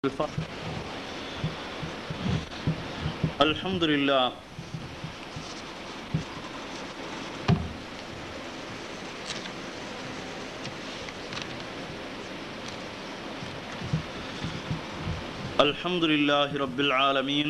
الفرح الحمد لله الحمد لله رب العالمين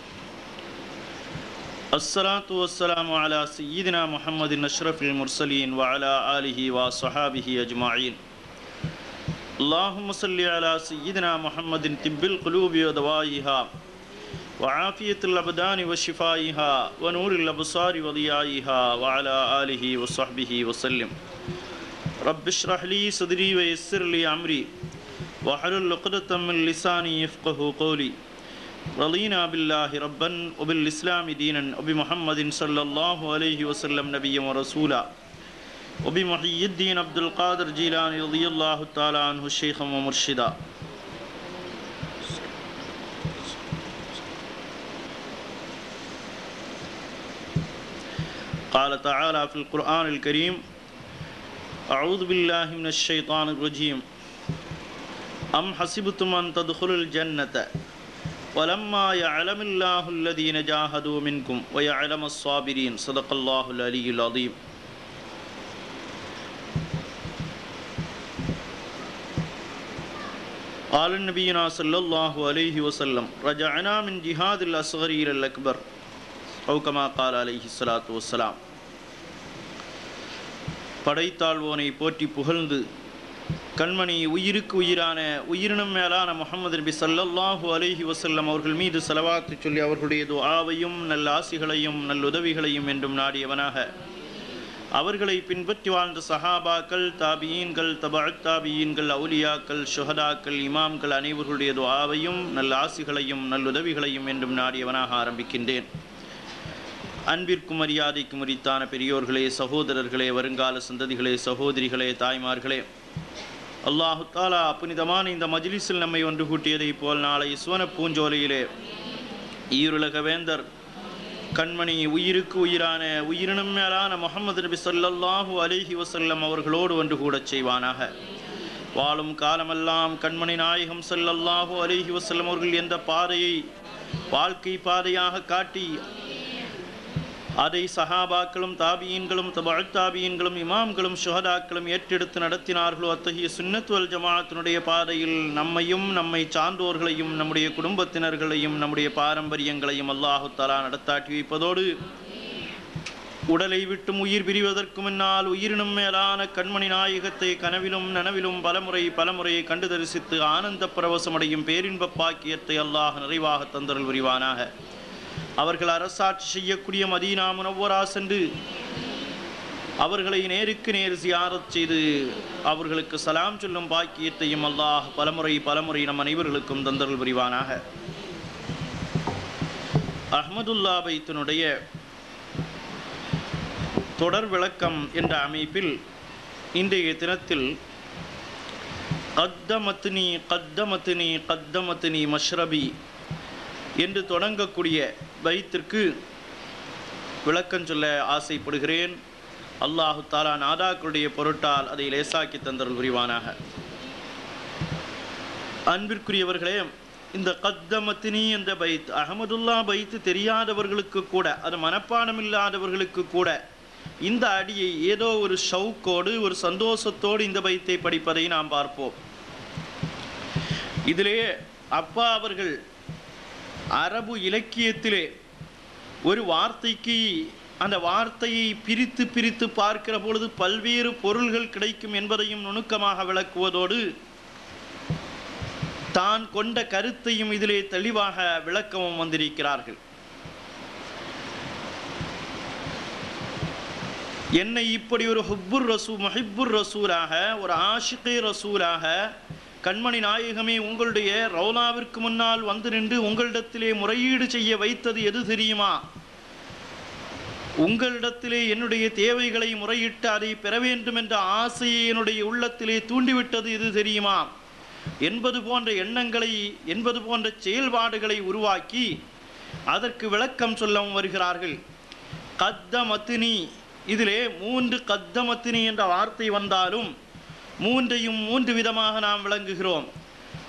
الصلاة والسلام على سيدنا محمد أشرف المرسلين وعلى آله وصحابه أجمعين اللهم صل على سيدنا محمد طب القلوب ودوائها وعافية الأبدان وشفائها ونور الأبصار وضيائها وعلى آله وصحبه وسلم رب اشرح لي صدري ويسر لي أمري واحلل عقدة من لساني يفقه قولي رضينا بالله ربا وبالإسلام دينا وبمحمد صلى الله عليه وسلم نبيا ورسولا وبمحي الدين عبد القادر جيلاني رضي الله تعالى عنه شيخا ومرشدا قال تعالى في القرآن الكريم أعوذ بالله من الشيطان الرجيم أم حسبتم أن تدخلوا الجنة ولما يعلم الله الذين جاهدوا منكم ويعلم الصابرين صدق الله العلي العظيم قال النبينا صلى الله عليه وسلم رجعنا من جهاد الأصغر إلى الأكبر أو كما قال عليه الصلاة والسلام படைத்தாழ்வோனை போற்றி புகழ்ந்து கண்மணி உயிருக்கு உயிரான உயிரினும் மேலான முகமது நபி சல்லல்லாஹு அலைஹி வசல்லம் அவர்கள் மீது செலவாத்து சொல்லி அவர்களுடைய துஆவையும் நல்ல ஆசிகளையும் நல்லுதவிகளையும் என்றும் நாடியவனாக அவர்களை பின்பற்றி வாழ்ந்த சஹாபாக்கள் தாபியீன்கள் தபஅத் தாபியீன்கள் அவுலியாக்கள் ஷுஹதாக்கள் இமாம்கள் அனைவர்களுடைய துஆவையும் நல்ல ஆசிகளையும் நல்லுதவிகளையும் என்றும் நாடியவனாக ஆரம்பிக்கின்றேன் அன்பிற்கும் மரியாதைக்கும் உரித்தான பெரியோர்களே சகோதரர்களே வருங்கால சந்ததிகளே சகோதரிகளே தாய்மார்களே அல்லாஹு தாலா புனிதமான இந்த மஜ்லிஸில் நம்மை ஒன்று கூட்டியதைப் போல் நாளை சுவன பூஞ்சோலையிலே ஈருலக வேந்தர் கண்மணி உயிருக்கு உயிரான உயிரினும் மேலான முகமது நபி சொல்லல்லாஹு அலைஹி வசல்லம் அவர்களோடு ஒன்று கூடச் செய்வானாக வாழும் காலமெல்லாம் கண்மணி நாயகம் சொல்லல்லாஹு அலைஹி வசல்லம் அவர்கள் எந்த பாதையை வாழ்க்கை பாதையாக காட்டி அதை சஹாபாக்களும் தாபியீன்களும் தபஅத் தாபியீன்களும் இமாம்களும் ஷுஹதாக்களும் ஏற்றெடுத்து நடத்தினார்களோ அத்தகைய சுன்னத்துவல் ஜமாஅத்தினுடைய பாதையில் நம்மையும் நம்மை சார்ந்தோர்களையும் நம்முடைய குடும்பத்தினர்களையும் நம்முடைய பாரம்பரியங்களையும் அல்லாஹு தலா நடத்தாட்டி வைப்பதோடு உடலை விட்டும் உயிர் பிரிவதற்கு முன்னால் உயிரினும் மேலான கண்மணி நாயகத்தை கனவிலும் நனவிலும் பலமுறை பலமுறை கண்டு தரிசித்து ஆனந்த பிரவசமடையும் பேரின்ப பாக்கியத்தை அல்லாஹ் நிறைவாக தந்தரல் புரிவானாக அவர்கள் அரசாட்சி செய்யக்கூடிய மதீனா முனவரா சென்று அவர்களை நேருக்கு நேர் சியாரத் செய்து அவர்களுக்கு சலாம் சொல்லும் பாக்கியத்தையும் அல்லாஹ் பலமுறை பலமுறை நம் அனைவர்களுக்கும் தந்தரல் புரிவானாக அஹ்மதுல்லா பைத்தினுடைய தொடர் விளக்கம் என்ற அமைப்பில் இன்றைய தினத்தில் கத்தமத்னி கத்தமத்னி கத்தமத்னி மஷ்ரபி என்று தொடங்கக்கூடிய வைத்திற்கு விளக்கம் சொல்ல ஆசைப்படுகிறேன் அல்லாஹு தாலா நாதாக்களுடைய பொருட்டால் அதை லேசாக்கி தந்தருள் புரிவானாக அன்பிற்குரியவர்களே இந்த கத்தமத்தினி என்ற பைத் அகமதுல்லா பைத்து தெரியாதவர்களுக்கு கூட அது மனப்பாடம் இல்லாதவர்களுக்கு கூட இந்த அடியை ஏதோ ஒரு ஷவுக்கோடு ஒரு சந்தோஷத்தோடு இந்த பைத்தை படிப்பதை நாம் பார்ப்போம் இதிலே அப்பா அவர்கள் அரபு இலக்கியத்திலே ஒரு வார்த்தைக்கு அந்த வார்த்தையை பிரித்து பிரித்து பார்க்கிற பொழுது பல்வேறு பொருள்கள் கிடைக்கும் என்பதையும் நுணுக்கமாக விளக்குவதோடு தான் கொண்ட கருத்தையும் இதிலே தெளிவாக விளக்கவும் வந்திருக்கிறார்கள் என்னை இப்படி ஒரு ஹுப்புர் ரசூ மஹிப்புர் ரசூலாக ஒரு ஆஷிகே ரசூலாக கண்மணி நாயகமே உங்களுடைய ரவுலாவிற்கு முன்னால் வந்து நின்று உங்களிடத்திலே முறையீடு செய்ய வைத்தது எது தெரியுமா உங்களிடத்திலே என்னுடைய தேவைகளை முறையிட்டு அதை பெற வேண்டும் என்ற ஆசையை என்னுடைய உள்ளத்திலே தூண்டிவிட்டது எது தெரியுமா என்பது போன்ற எண்ணங்களை என்பது போன்ற செயல்பாடுகளை உருவாக்கி அதற்கு விளக்கம் சொல்லவும் வருகிறார்கள் கத்தமத்தினி இதிலே மூன்று கத்தமத்தினி என்ற வார்த்தை வந்தாலும் மூன்றையும் மூன்று விதமாக நாம் விளங்குகிறோம்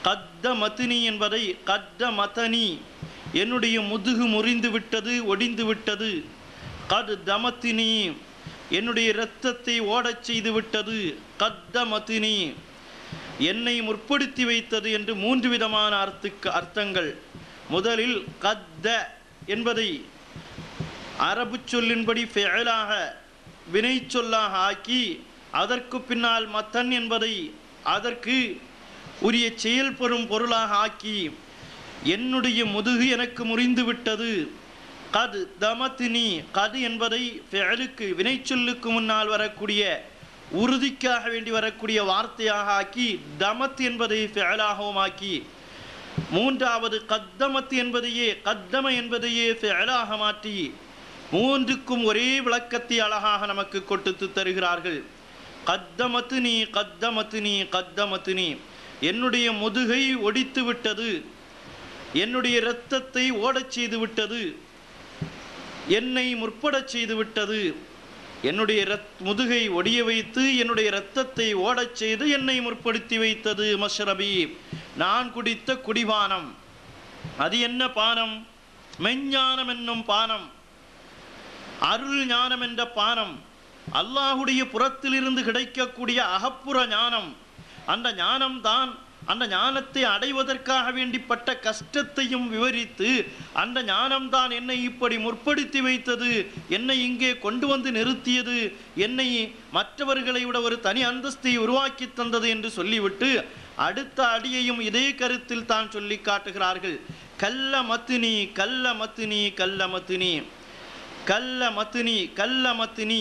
கத்த மத்தினி என்பதை கத்த மதனி என்னுடைய முதுகு முறிந்து விட்டது ஒடிந்து விட்டது கத் தமத்தினி என்னுடைய இரத்தத்தை ஓடச் செய்து விட்டது கத்த மத்தினி என்னை முற்படுத்தி வைத்தது என்று மூன்று விதமான அர்த்துக்கு அர்த்தங்கள் முதலில் கத்த என்பதை அரபு சொல்லின்படி ஃபெயலாக வினை சொல்லாக ஆக்கி அதற்கு பின்னால் மத்தன் என்பதை அதற்கு உரிய செயல்பெறும் பொருளாக ஆக்கி என்னுடைய முதுகு எனக்கு முறிந்து விட்டது கது தமத்தினி கது என்பதை ஃபெயலுக்கு வினைச்சொல்லுக்கு முன்னால் வரக்கூடிய உறுதிக்காக வேண்டி வரக்கூடிய வார்த்தையாக ஆக்கி தமத் என்பதை ஃபெயலாகவும் ஆக்கி மூன்றாவது கத்தமத் என்பதையே கத்தம என்பதையே ஃபெயலாக மாற்றி மூன்றுக்கும் ஒரே விளக்கத்தை அழகாக நமக்கு கொடுத்து தருகிறார்கள் கத்தமத்து நீ கத்தமத்து நீ கத்தமத்து நீ என்னுடைய முதுகை ஒடித்து விட்டது என்னுடைய இரத்தத்தை ஓடச் செய்து விட்டது என்னை முற்படச் செய்து விட்டது என்னுடைய இரத் முதுகை ஒடிய வைத்து என்னுடைய இரத்தத்தை ஓடச் செய்து என்னை முற்படுத்தி வைத்தது மஷ்ரபி நான் குடித்த குடிபானம் அது என்ன பானம் மெஞ்ஞானம் என்னும் பானம் அருள் ஞானம் என்ற பானம் அல்லாஹுடைய புறத்திலிருந்து கிடைக்கக்கூடிய அகப்புற ஞானம் அந்த ஞானம்தான் அந்த ஞானத்தை அடைவதற்காக வேண்டிப்பட்ட கஷ்டத்தையும் விவரித்து அந்த ஞானம்தான் என்னை இப்படி முற்படுத்தி வைத்தது என்னை இங்கே கொண்டு வந்து நிறுத்தியது என்னை மற்றவர்களை விட ஒரு தனி அந்தஸ்தை உருவாக்கி தந்தது என்று சொல்லிவிட்டு அடுத்த அடியையும் இதே கருத்தில் தான் சொல்லி காட்டுகிறார்கள் கல்ல மத்தினி கல்ல மத்தினி கல்ல மத்தினி கல்ல மத்தினி கல்ல மத்தினி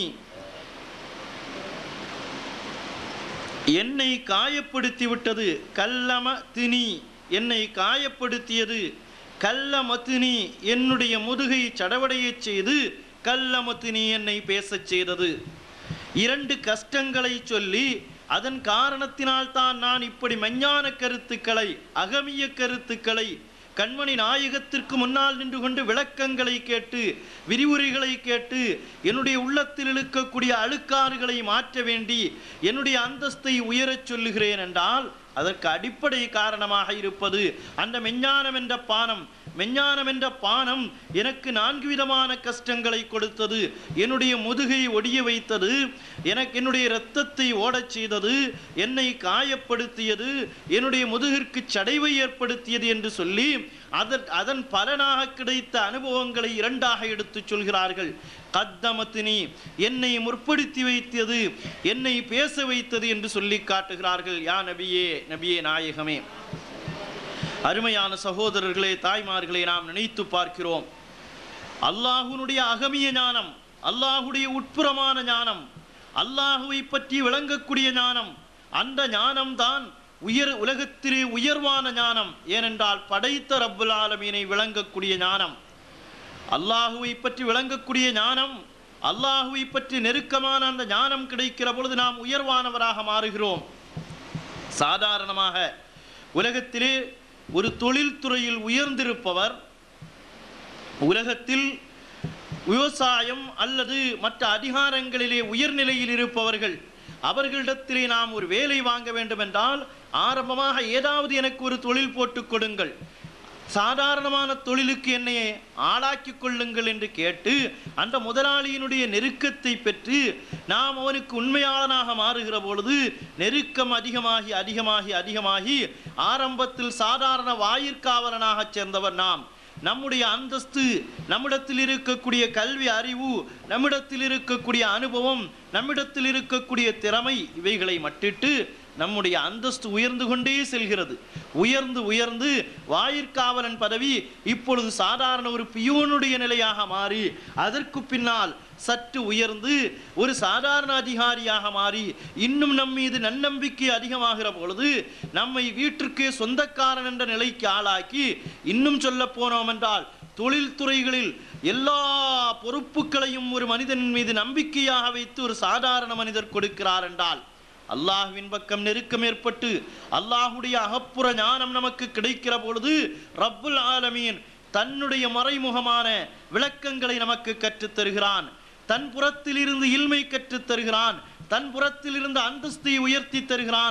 என்னை காயப்படுத்தி விட்டது கல்லம தினி என்னை காயப்படுத்தியது கல்லமத்தினி என்னுடைய முதுகை சடவடையச் செய்து கல்லமத்தினி என்னை பேசச் செய்தது இரண்டு கஷ்டங்களை சொல்லி அதன் காரணத்தினால் தான் நான் இப்படி மெஞ்ஞான கருத்துக்களை அகமிய கருத்துக்களை கண்மணி நாயகத்திற்கு முன்னால் நின்று கொண்டு விளக்கங்களை கேட்டு விரிவுரைகளை கேட்டு என்னுடைய உள்ளத்தில் இருக்கக்கூடிய அழுக்காறுகளை மாற்ற வேண்டி என்னுடைய அந்தஸ்தை உயரச் சொல்லுகிறேன் என்றால் அதற்கு அடிப்படை காரணமாக இருப்பது அந்த மெஞ்ஞானம் என்ற பானம் மெஞ்ஞானம் என்ற பானம் எனக்கு நான்கு விதமான கஷ்டங்களை கொடுத்தது என்னுடைய முதுகை ஒடிய வைத்தது எனக்கு என்னுடைய இரத்தத்தை ஓடச் செய்தது என்னை காயப்படுத்தியது என்னுடைய முதுகிற்கு சடைவை ஏற்படுத்தியது என்று சொல்லி அதன் அதன் பலனாக கிடைத்த அனுபவங்களை இரண்டாக எடுத்துச் சொல்கிறார்கள் கத்தமத்தினி என்னை முற்படுத்தி வைத்தது என்னை பேச வைத்தது என்று சொல்லி காட்டுகிறார்கள் யா நபியே நபியே நாயகமே அருமையான சகோதரர்களே தாய்மார்களே நாம் நினைத்து பார்க்கிறோம் அல்லாஹுனுடைய அகமிய ஞானம் அல்லாஹுடைய உட்புறமான ஞானம் அல்லாஹுவை பற்றி விளங்கக்கூடிய ஞானம் அந்த ஞானம்தான் உயர் உலகத்திலே உயர்வான ஞானம் ஏனென்றால் படைத்த ரப்புல் ஆலமீனை விளங்கக்கூடிய ஞானம் அல்லாஹுவை பற்றி விளங்கக்கூடிய ஞானம் அல்லாஹுவை பற்றி நெருக்கமான அந்த ஞானம் கிடைக்கிற பொழுது நாம் உயர்வானவராக மாறுகிறோம் சாதாரணமாக உலகத்திலே ஒரு தொழில்துறையில் உயர்ந்திருப்பவர் உலகத்தில் விவசாயம் அல்லது மற்ற அதிகாரங்களிலே உயர்நிலையில் இருப்பவர்கள் அவர்களிடத்திலே நாம் ஒரு வேலை வாங்க வேண்டும் என்றால் ஆரம்பமாக ஏதாவது எனக்கு ஒரு தொழில் போட்டுக் கொடுங்கள் சாதாரணமான தொழிலுக்கு என்னை ஆளாக்கிக் கொள்ளுங்கள் என்று கேட்டு அந்த முதலாளியினுடைய நெருக்கத்தை பெற்று நாம் அவனுக்கு உண்மையாளனாக மாறுகிற பொழுது நெருக்கம் அதிகமாகி அதிகமாகி அதிகமாகி ஆரம்பத்தில் சாதாரண வாயிற்காவலனாக சேர்ந்தவர் நாம் நம்முடைய அந்தஸ்து நம்மிடத்தில் இருக்கக்கூடிய கல்வி அறிவு நம்மிடத்தில் இருக்கக்கூடிய அனுபவம் நம்மிடத்தில் இருக்கக்கூடிய திறமை இவைகளை மட்டிட்டு நம்முடைய அந்தஸ்து உயர்ந்து கொண்டே செல்கிறது உயர்ந்து உயர்ந்து வாயிற்காவலன் பதவி இப்பொழுது சாதாரண ஒரு பியூனுடைய நிலையாக மாறி அதற்கு பின்னால் சற்று உயர்ந்து ஒரு சாதாரண அதிகாரியாக மாறி இன்னும் நம் மீது நன்னம்பிக்கை அதிகமாகிற பொழுது நம்மை வீட்டிற்கே சொந்தக்காரன் என்ற நிலைக்கு ஆளாக்கி இன்னும் சொல்ல போனோம் என்றால் தொழில்துறைகளில் எல்லா பொறுப்புகளையும் ஒரு மனிதன் மீது நம்பிக்கையாக வைத்து ஒரு சாதாரண மனிதர் கொடுக்கிறார் என்றால் அல்லாஹ்வின் பக்கம் நெருக்கம் ஏற்பட்டு அல்லாஹுடைய அகப்புற ஞானம் நமக்கு கிடைக்கிற பொழுது ரப்புல் ஆலமீன் தன்னுடைய மறைமுகமான விளக்கங்களை நமக்கு கற்றுத் தருகிறான் தன் புறத்திலிருந்து இல்மை கற்றுத் தருகிறான் தன் புறத்திலிருந்து அந்தஸ்தை உயர்த்தி தருகிறான்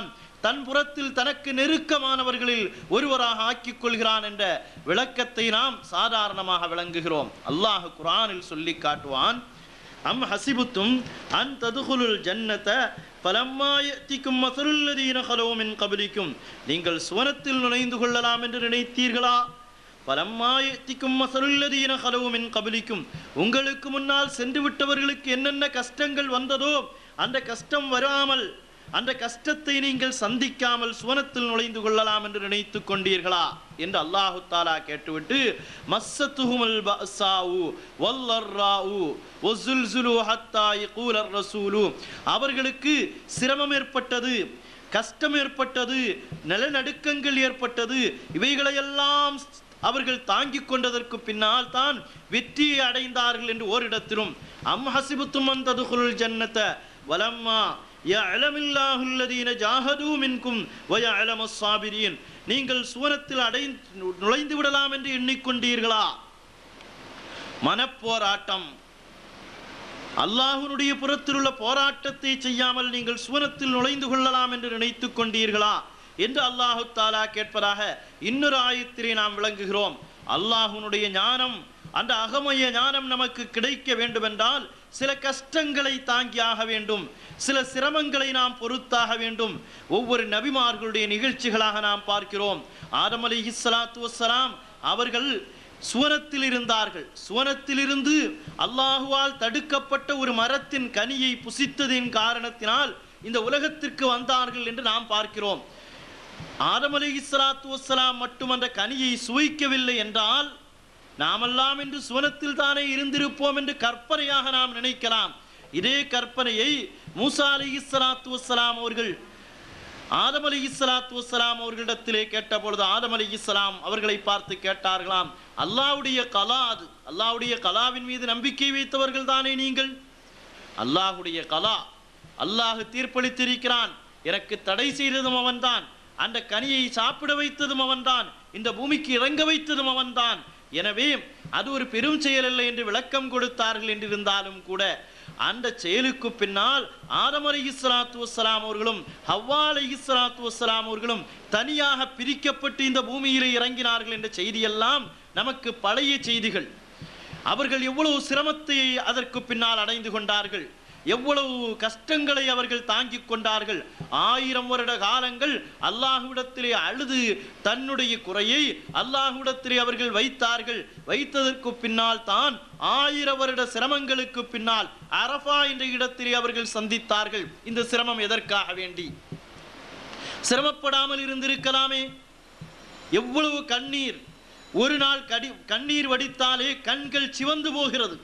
தன் புறத்தில் தனக்கு நெருக்கமானவர்களில் ஒருவராக ஆக்கிக் கொள்கிறான் என்ற விளக்கத்தை நாம் சாதாரணமாக விளங்குகிறோம் அல்லாஹ் குரானில் சொல்லி காட்டுவான் அம் ஹசிபுத்தும் அன் ததுகுலுல் ஜன்னத பலம்மாயத்திக்கும் மசருல்லதீன ஹலோமின் கபலிக்கும் நீங்கள் சுவனத்தில் நுழைந்து கொள்ளலாம் என்று நினைத்தீர்களா பலம்மாயத்திக்கும் மசருல்லதீன ஹலோமின் கபலிக்கும் உங்களுக்கு முன்னால் சென்று விட்டவர்களுக்கு என்னென்ன கஷ்டங்கள் வந்ததோ அந்த கஷ்டம் வராமல் அந்த கஷ்டத்தை நீங்கள் சந்திக்காமல் சுவனத்தில் நுழைந்து கொள்ளலாம் என்று நினைத்து கொண்டீர்களா என்று அல்லாஹு தாலா கேட்டுவிட்டு மஸ்ஸத்துஹுமுல் பஅஸாஉ வல்லர்ராஉ வஸுல்ஸுலு ஹத்தா யகூலர் ரசூலு அவர்களுக்கு சிரமம் ஏற்பட்டது கஷ்டம் ஏற்பட்டது நிலநடுக்கங்கள் ஏற்பட்டது இவைகளையெல்லாம் அவர்கள் தாங்கிக் கொண்டதற்கு பின்னால் தான் வெற்றியை அடைந்தார்கள் என்று ஓரிடத்திலும் அம் ஹசிபுத்தும் அந்ததுகுல் ஜன்னத வலம்மா யஅலமில்லாஹுல்லதீன ஜாஹது மின்கும் வயஅலம சாபிரீன் நீங்கள் சுவனத்தில் அடை நுழைந்து விடலாம் என்று எண்ணிக்கொண்டீர்களா மனப்போராட்டம் அல்லாஹ்வுடைய புறத்தில் உள்ள போராட்டத்தை செய்யாமல் நீங்கள் சுவனத்தில் நுழைந்து கொள்ளலாம் என்று நினைத்துக் கொண்டீர்களா என்று அல்லாஹு தாலா கேட்பதாக இன்னொரு ஆயத்திலே நாம் விளங்குகிறோம் அல்லாஹ்வுடைய ஞானம் அந்த அகமய ஞானம் நமக்கு கிடைக்க வேண்டுமென்றால் சில கஷ்டங்களை தாங்கியாக வேண்டும் சில சிரமங்களை நாம் பொறுத்தாக வேண்டும் ஒவ்வொரு நபிமார்களுடைய நிகழ்ச்சிகளாக நாம் பார்க்கிறோம் ஆதம் அலி இஸ்லாத்து வசலாம் அவர்கள் சுவனத்தில் இருந்தார்கள் சுவனத்திலிருந்து அல்லாஹுவால் தடுக்கப்பட்ட ஒரு மரத்தின் கனியை புசித்ததின் காரணத்தினால் இந்த உலகத்திற்கு வந்தார்கள் என்று நாம் பார்க்கிறோம் ஆதம் அலி இஸ்லாத்து வசலாம் மட்டும் அந்த கனியை சுவைக்கவில்லை என்றால் நாமெல்லாம் என்று சுவனத்தில் தானே இருந்திருப்போம் என்று கற்பனையாக நாம் நினைக்கலாம் இதே கற்பனையை மூசா அலி இஸ்லாத்து வசலாம் அவர்கள் ஆதம் அலி இஸ்லாத்து வசலாம் அவர்களிடத்திலே கேட்ட பொழுது ஆதம் அலி இஸ்லாம் அவர்களை பார்த்து கேட்டார்களாம் அல்லாஹ்வுடைய கலா அது அல்லாஹ்வுடைய கலாவின் மீது நம்பிக்கை வைத்தவர்கள் தானே நீங்கள் அல்லாஹ்வுடைய கலா அல்லாஹ் தீர்ப்பளித்திருக்கிறான் எனக்கு தடை செய்ததும் அவன்தான் அந்த கனியை சாப்பிட வைத்ததும் அவன்தான் இந்த பூமிக்கு இறங்க வைத்ததும் அவன்தான் எனவே அது ஒரு பெரும் செயல் அல்ல என்று விளக்கம் கொடுத்தார்கள் என்றிருந்தாலும் கூட அந்த செயலுக்கு பின்னால் ஆதம் அலி இஸ்லாத்து வஸ்ஸலாம் அவர்களும் ஹவ்வா அலி இஸ்லாத்து வஸ்ஸலாம் அவர்களும் தனியாக பிரிக்கப்பட்டு இந்த பூமியிலே இறங்கினார்கள் என்ற செய்தியெல்லாம் நமக்கு பழைய செய்திகள் அவர்கள் எவ்வளவு சிரமத்தை அதற்கு பின்னால் அடைந்து கொண்டார்கள் எவ்வளவு கஷ்டங்களை அவர்கள் தாங்கிக் கொண்டார்கள் ஆயிரம் வருட காலங்கள் அல்லாஹ்விடத்திலே அழுது தன்னுடைய குறையை அல்லாஹ்விடத்திலே அவர்கள் வைத்தார்கள் வைத்ததற்கு பின்னால் தான் ஆயிரம் வருட சிரமங்களுக்கு பின்னால் அரஃபா என்ற இடத்திலே அவர்கள் சந்தித்தார்கள் இந்த சிரமம் எதற்காக வேண்டி சிரமப்படாமல் இருந்திருக்கலாமே எவ்வளவு கண்ணீர் ஒரு நாள் கடி கண்ணீர் வடித்தாலே கண்கள் சிவந்து போகிறது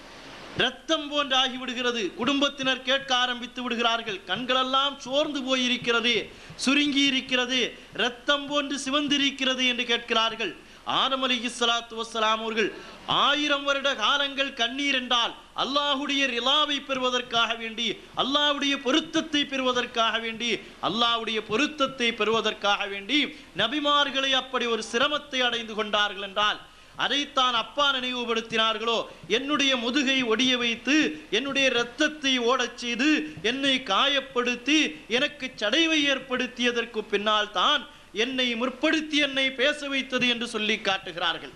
ரத்தம் போன்று ஆகிவிடுகிறது குடும்பத்தினர் கேட்க ஆரம்பித்து விடுகிறார்கள் கண்களெல்லாம் சோர்ந்து போயிருக்கிறது சுருங்கி இருக்கிறது ரத்தம் போன்று சிவந்திருக்கிறது என்று கேட்கிறார்கள் ஆதம் அலி இஸ்லாத்து வசலாம் அவர்கள் ஆயிரம் வருட காலங்கள் கண்ணீர் என்றால் அல்லாஹுடைய ரிலாவை பெறுவதற்காக வேண்டி அல்லாஹ்வுடைய பொருத்தத்தை பெறுவதற்காக வேண்டி அல்லாஹ்வுடைய பொருத்தத்தை பெறுவதற்காக வேண்டி நபிமார்களை அப்படி ஒரு சிரமத்தை அடைந்து கொண்டார்கள் என்றால் அதைத்தான் அப்பா நினைவுபடுத்தினார்களோ என்னுடைய முதுகை ஒடிய வைத்து என்னுடைய இரத்தத்தை ஓடச் செய்து என்னை காயப்படுத்தி எனக்கு சடைவை ஏற்படுத்தியதற்கு பின்னால் தான் என்னை முற்படுத்தி என்னை பேச வைத்தது என்று சொல்லி காட்டுகிறார்கள்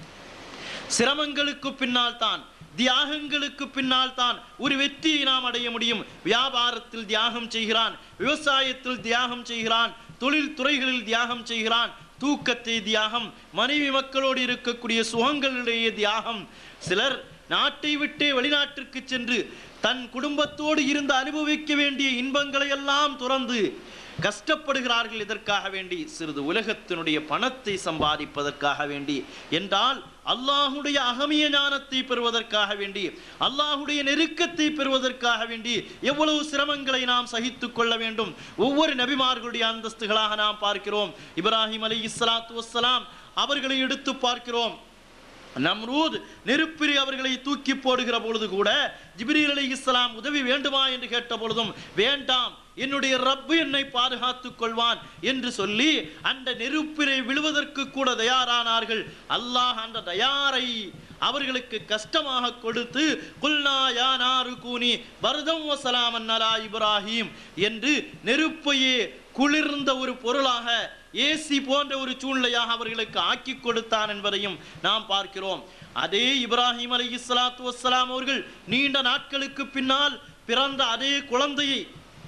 சிரமங்களுக்கு பின்னால் தான் தியாகங்களுக்கு பின்னால் தான் ஒரு வெற்றியை நாம் அடைய முடியும் வியாபாரத்தில் தியாகம் செய்கிறான் விவசாயத்தில் தியாகம் செய்கிறான் தொழில் துறைகளில் தியாகம் செய்கிறான் தூக்கத்தை தியாகம் மனைவி மக்களோடு இருக்கக்கூடிய சுகங்களிடையே தியாகம் சிலர் நாட்டை விட்டே வெளிநாட்டிற்கு சென்று தன் குடும்பத்தோடு இருந்து அனுபவிக்க வேண்டிய இன்பங்களை எல்லாம் துறந்து கஷ்டப்படுகிறார்கள் இதற்காக வேண்டி சிறிது உலகத்தினுடைய பணத்தை சம்பாதிப்பதற்காக வேண்டி என்றால் அல்லாஹுடைய அகமிய ஞானத்தை பெறுவதற்காக வேண்டி அல்லாஹுடைய நெருக்கத்தை பெறுவதற்காக வேண்டி எவ்வளவு சிரமங்களை நாம் சகித்துக் கொள்ள வேண்டும் ஒவ்வொரு நபிமார்களுடைய அந்தஸ்துகளாக நாம் பார்க்கிறோம் இப்ராஹிம் அலி இஸ்லாத்து வஸ்ஸலாம் அவர்களை எடுத்து பார்க்கிறோம் நம்ரூத் நெருப்பிரி அவர்களை தூக்கி போடுகிற பொழுது கூட ஜிப்ரீல் அலி இஸ்லாம் உதவி வேண்டுமா என்று கேட்ட பொழுதும் வேண்டாம் என்னுடைய ரப்பு என்னை பாதுகாத்துக் கொள்வான் என்று சொல்லி அந்த நெருப்பிலே விழுவதற்கு கூட தயாரானார்கள் அல்லாஹ் அந்த தயாரை அவர்களுக்கு கஷ்டமாக கொடுத்து குல்னா யா நாரு கூனி பரதம் வசலாமன் அலா இப்ராஹிம் என்று நெருப்பையே குளிர்ந்த ஒரு பொருளாக ஏசி போன்ற ஒரு சூழ்நிலையாக அவர்களுக்கு ஆக்கி கொடுத்தான் என்பதையும் நாம் பார்க்கிறோம் அதே இப்ராஹிம் அலை இஸ்லாத்து வஸ்ஸலாம் அவர்கள் நீண்ட நாட்களுக்கு பின்னால் பிறந்த அதே குழந்தையை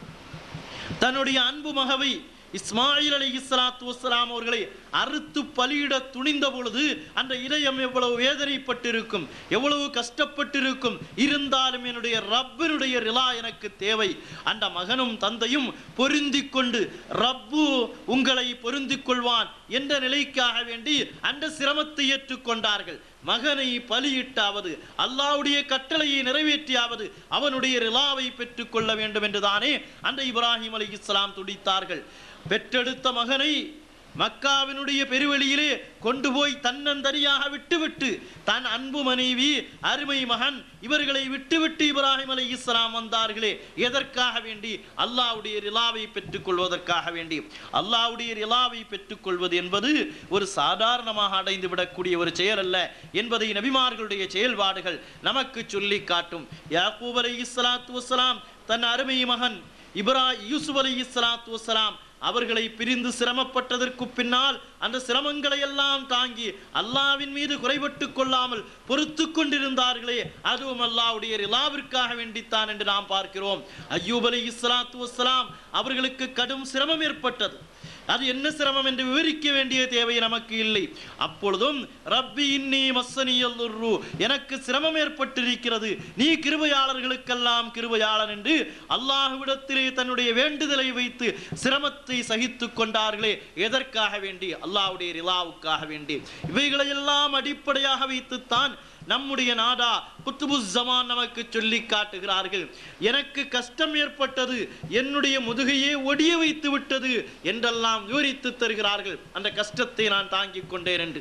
தன்னுடைய அன்பு மகவை இஸ்மாயில் அலி இஸ்லாத்து வஸ்ஸலாம் அவர்களை அறுத்து பலியிட துணிந்த பொழுது அந்த இதயம் எவ்வளவு வேதனைப்பட்டிருக்கும் எவ்வளவு கஷ்டப்பட்டிருக்கும் இருந்தாலும் என்னுடைய ரப்பினுடைய ரிலா எனக்கு தேவை அந்த மகனும் தந்தையும் பொருந்திக் கொண்டு ரப்பு உங்களை பொருந்திக் கொள்வான் என்ற நிலைக்காக வேண்டி அந்த சிரமத்தை ஏற்றுக்கொண்டார்கள் மகனை பலியிட்டாவது அல்லாவுடைய கட்டளையை நிறைவேற்றியாவது அவனுடைய ரிலாவை பெற்றுக்கொள்ள வேண்டும் என்றுதானே அந்த இப்ராஹிம் அலி இஸ்லாம் துடித்தார்கள் பெற்றெடுத்த மகனை மக்காவினுடைய பெருவெளியிலே கொண்டு போய் தன்னந்தனியாக விட்டுவிட்டு தன் அன்பு மனைவி அருமை மகன் இவர்களை விட்டுவிட்டு இப்ராஹிம் அலை இஸ்லாம் வந்தார்களே எதற்காக வேண்டி அல்லாவுடைய ரிலாவை பெற்றுக் கொள்வதற்காக வேண்டி அல்லாவுடைய ரிலாவை பெற்றுக்கொள்வது என்பது ஒரு சாதாரணமாக அடைந்து விடக்கூடிய ஒரு செயல் அல்ல என்பதை நபிமார்களுடைய செயல்பாடுகள் நமக்கு சொல்லி காட்டும் யாக்கூப் அலை இஸ்லாத்து வஸ்ஸலாம் தன் அருமை மகன் இப்ரா யூசுப் அலை இஸ்லாத்து வஸ்ஸலாம் அவர்களை பிரிந்து சிரமப்பட்டதற்கு பின்னால் அந்த சிரமங்களை எல்லாம் தாங்கி அல்லாவின் மீது குறைபட்டு கொள்ளாமல் பொறுத்து கொண்டிருந்தார்களே அதுவும் அல்லாவுடைய ரிலாவிற்காக வேண்டித்தான் என்று நாம் பார்க்கிறோம் அய்யூப் அலை இஸ்லாத்து வஸ்ஸலாம் அவர்களுக்கு கடும் சிரமம் ஏற்பட்டது அது என்ன சிரமம் என்று விவரிக்க வேண்டிய தேவை நமக்கு இல்லை அப்பொழுதும் ரப்பி இன்னி மஸ்ஸனியல்லுர்ரு எனக்கு சிரமம் ஏற்பட்டிருக்கிறது நீ கிருபையாளர்களுக்கெல்லாம் கிருபையாளன் என்று அல்லாஹ்விடத்திலே தன்னுடைய வேண்டுதலை வைத்து சிரமத்தை சகித்துக் கொண்டார்களே எதற்காக வேண்டி அல்லாஹ்வுடைய ரிலாவுக்காக வேண்டி இவைகளையெல்லாம் அடிப்படையாக வைத்துத்தான் நம்முடைய நாடா குத்துபுஸ் ஜமான் நமக்கு சொல்லி காட்டுகிறார்கள் எனக்கு கஷ்டம் ஏற்பட்டது என்னுடைய முதுகையே ஒடிய வைத்து விட்டது என்றெல்லாம் விவரித்து தருகிறார்கள் அந்த கஷ்டத்தை நான் தாங்கிக் கொண்டேன் என்று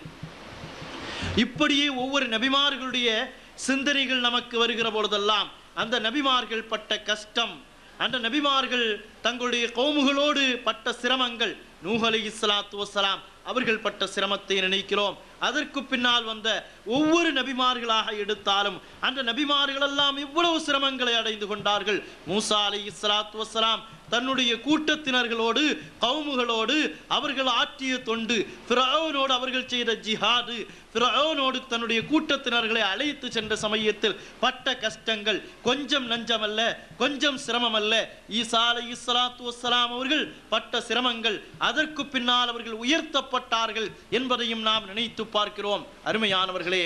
இப்படியே ஒவ்வொரு நபிமார்களுடைய சிந்தனைகள் நமக்கு வருகிற பொழுதெல்லாம் அந்த நபிமார்கள் பட்ட கஷ்டம் அந்த நபிமார்கள் தங்களுடைய கௌமுகளோடு பட்ட சிரமங்கள் நூஹ் அலை இஸ்லாத்து வசலாம் அவர்கள் பட்ட சிரமத்தை நினைக்கிறோம் அதற்கு பின்னால் வந்த ஒவ்வொரு நபிமார்களாக எடுத்தாலும் அந்த நபிமார்கள் எல்லாம் இவ்வளவு சிரமங்களை அடைந்து கொண்டார்கள் மூசா அலை இஸ்லாத்து வசலாம் தன்னுடைய கூட்டத்தினர்களோடு கவுமுகளோடு அவர்கள் ஆற்றிய தொண்டு ஃபிரௌனோடு அவர்கள் செய்த ஜிஹாது ஃபிரௌனோடு தன்னுடைய கூட்டத்தினர்களை அழைத்து சென்ற சமயத்தில் பட்ட கஷ்டங்கள் கொஞ்சம் நஞ்சமல்ல கொஞ்சம் சிரமமல்ல ஈசா அலை இஸ்லாத்து வஸ்ஸலாம் அவர்கள் பட்ட சிரமங்கள் அதற்கு பின்னால் அவர்கள் உயர்த்தப்பட்டார்கள் என்பதையும் நாம் நினைத்து பார்க்கிறோம் அருமையானவர்களே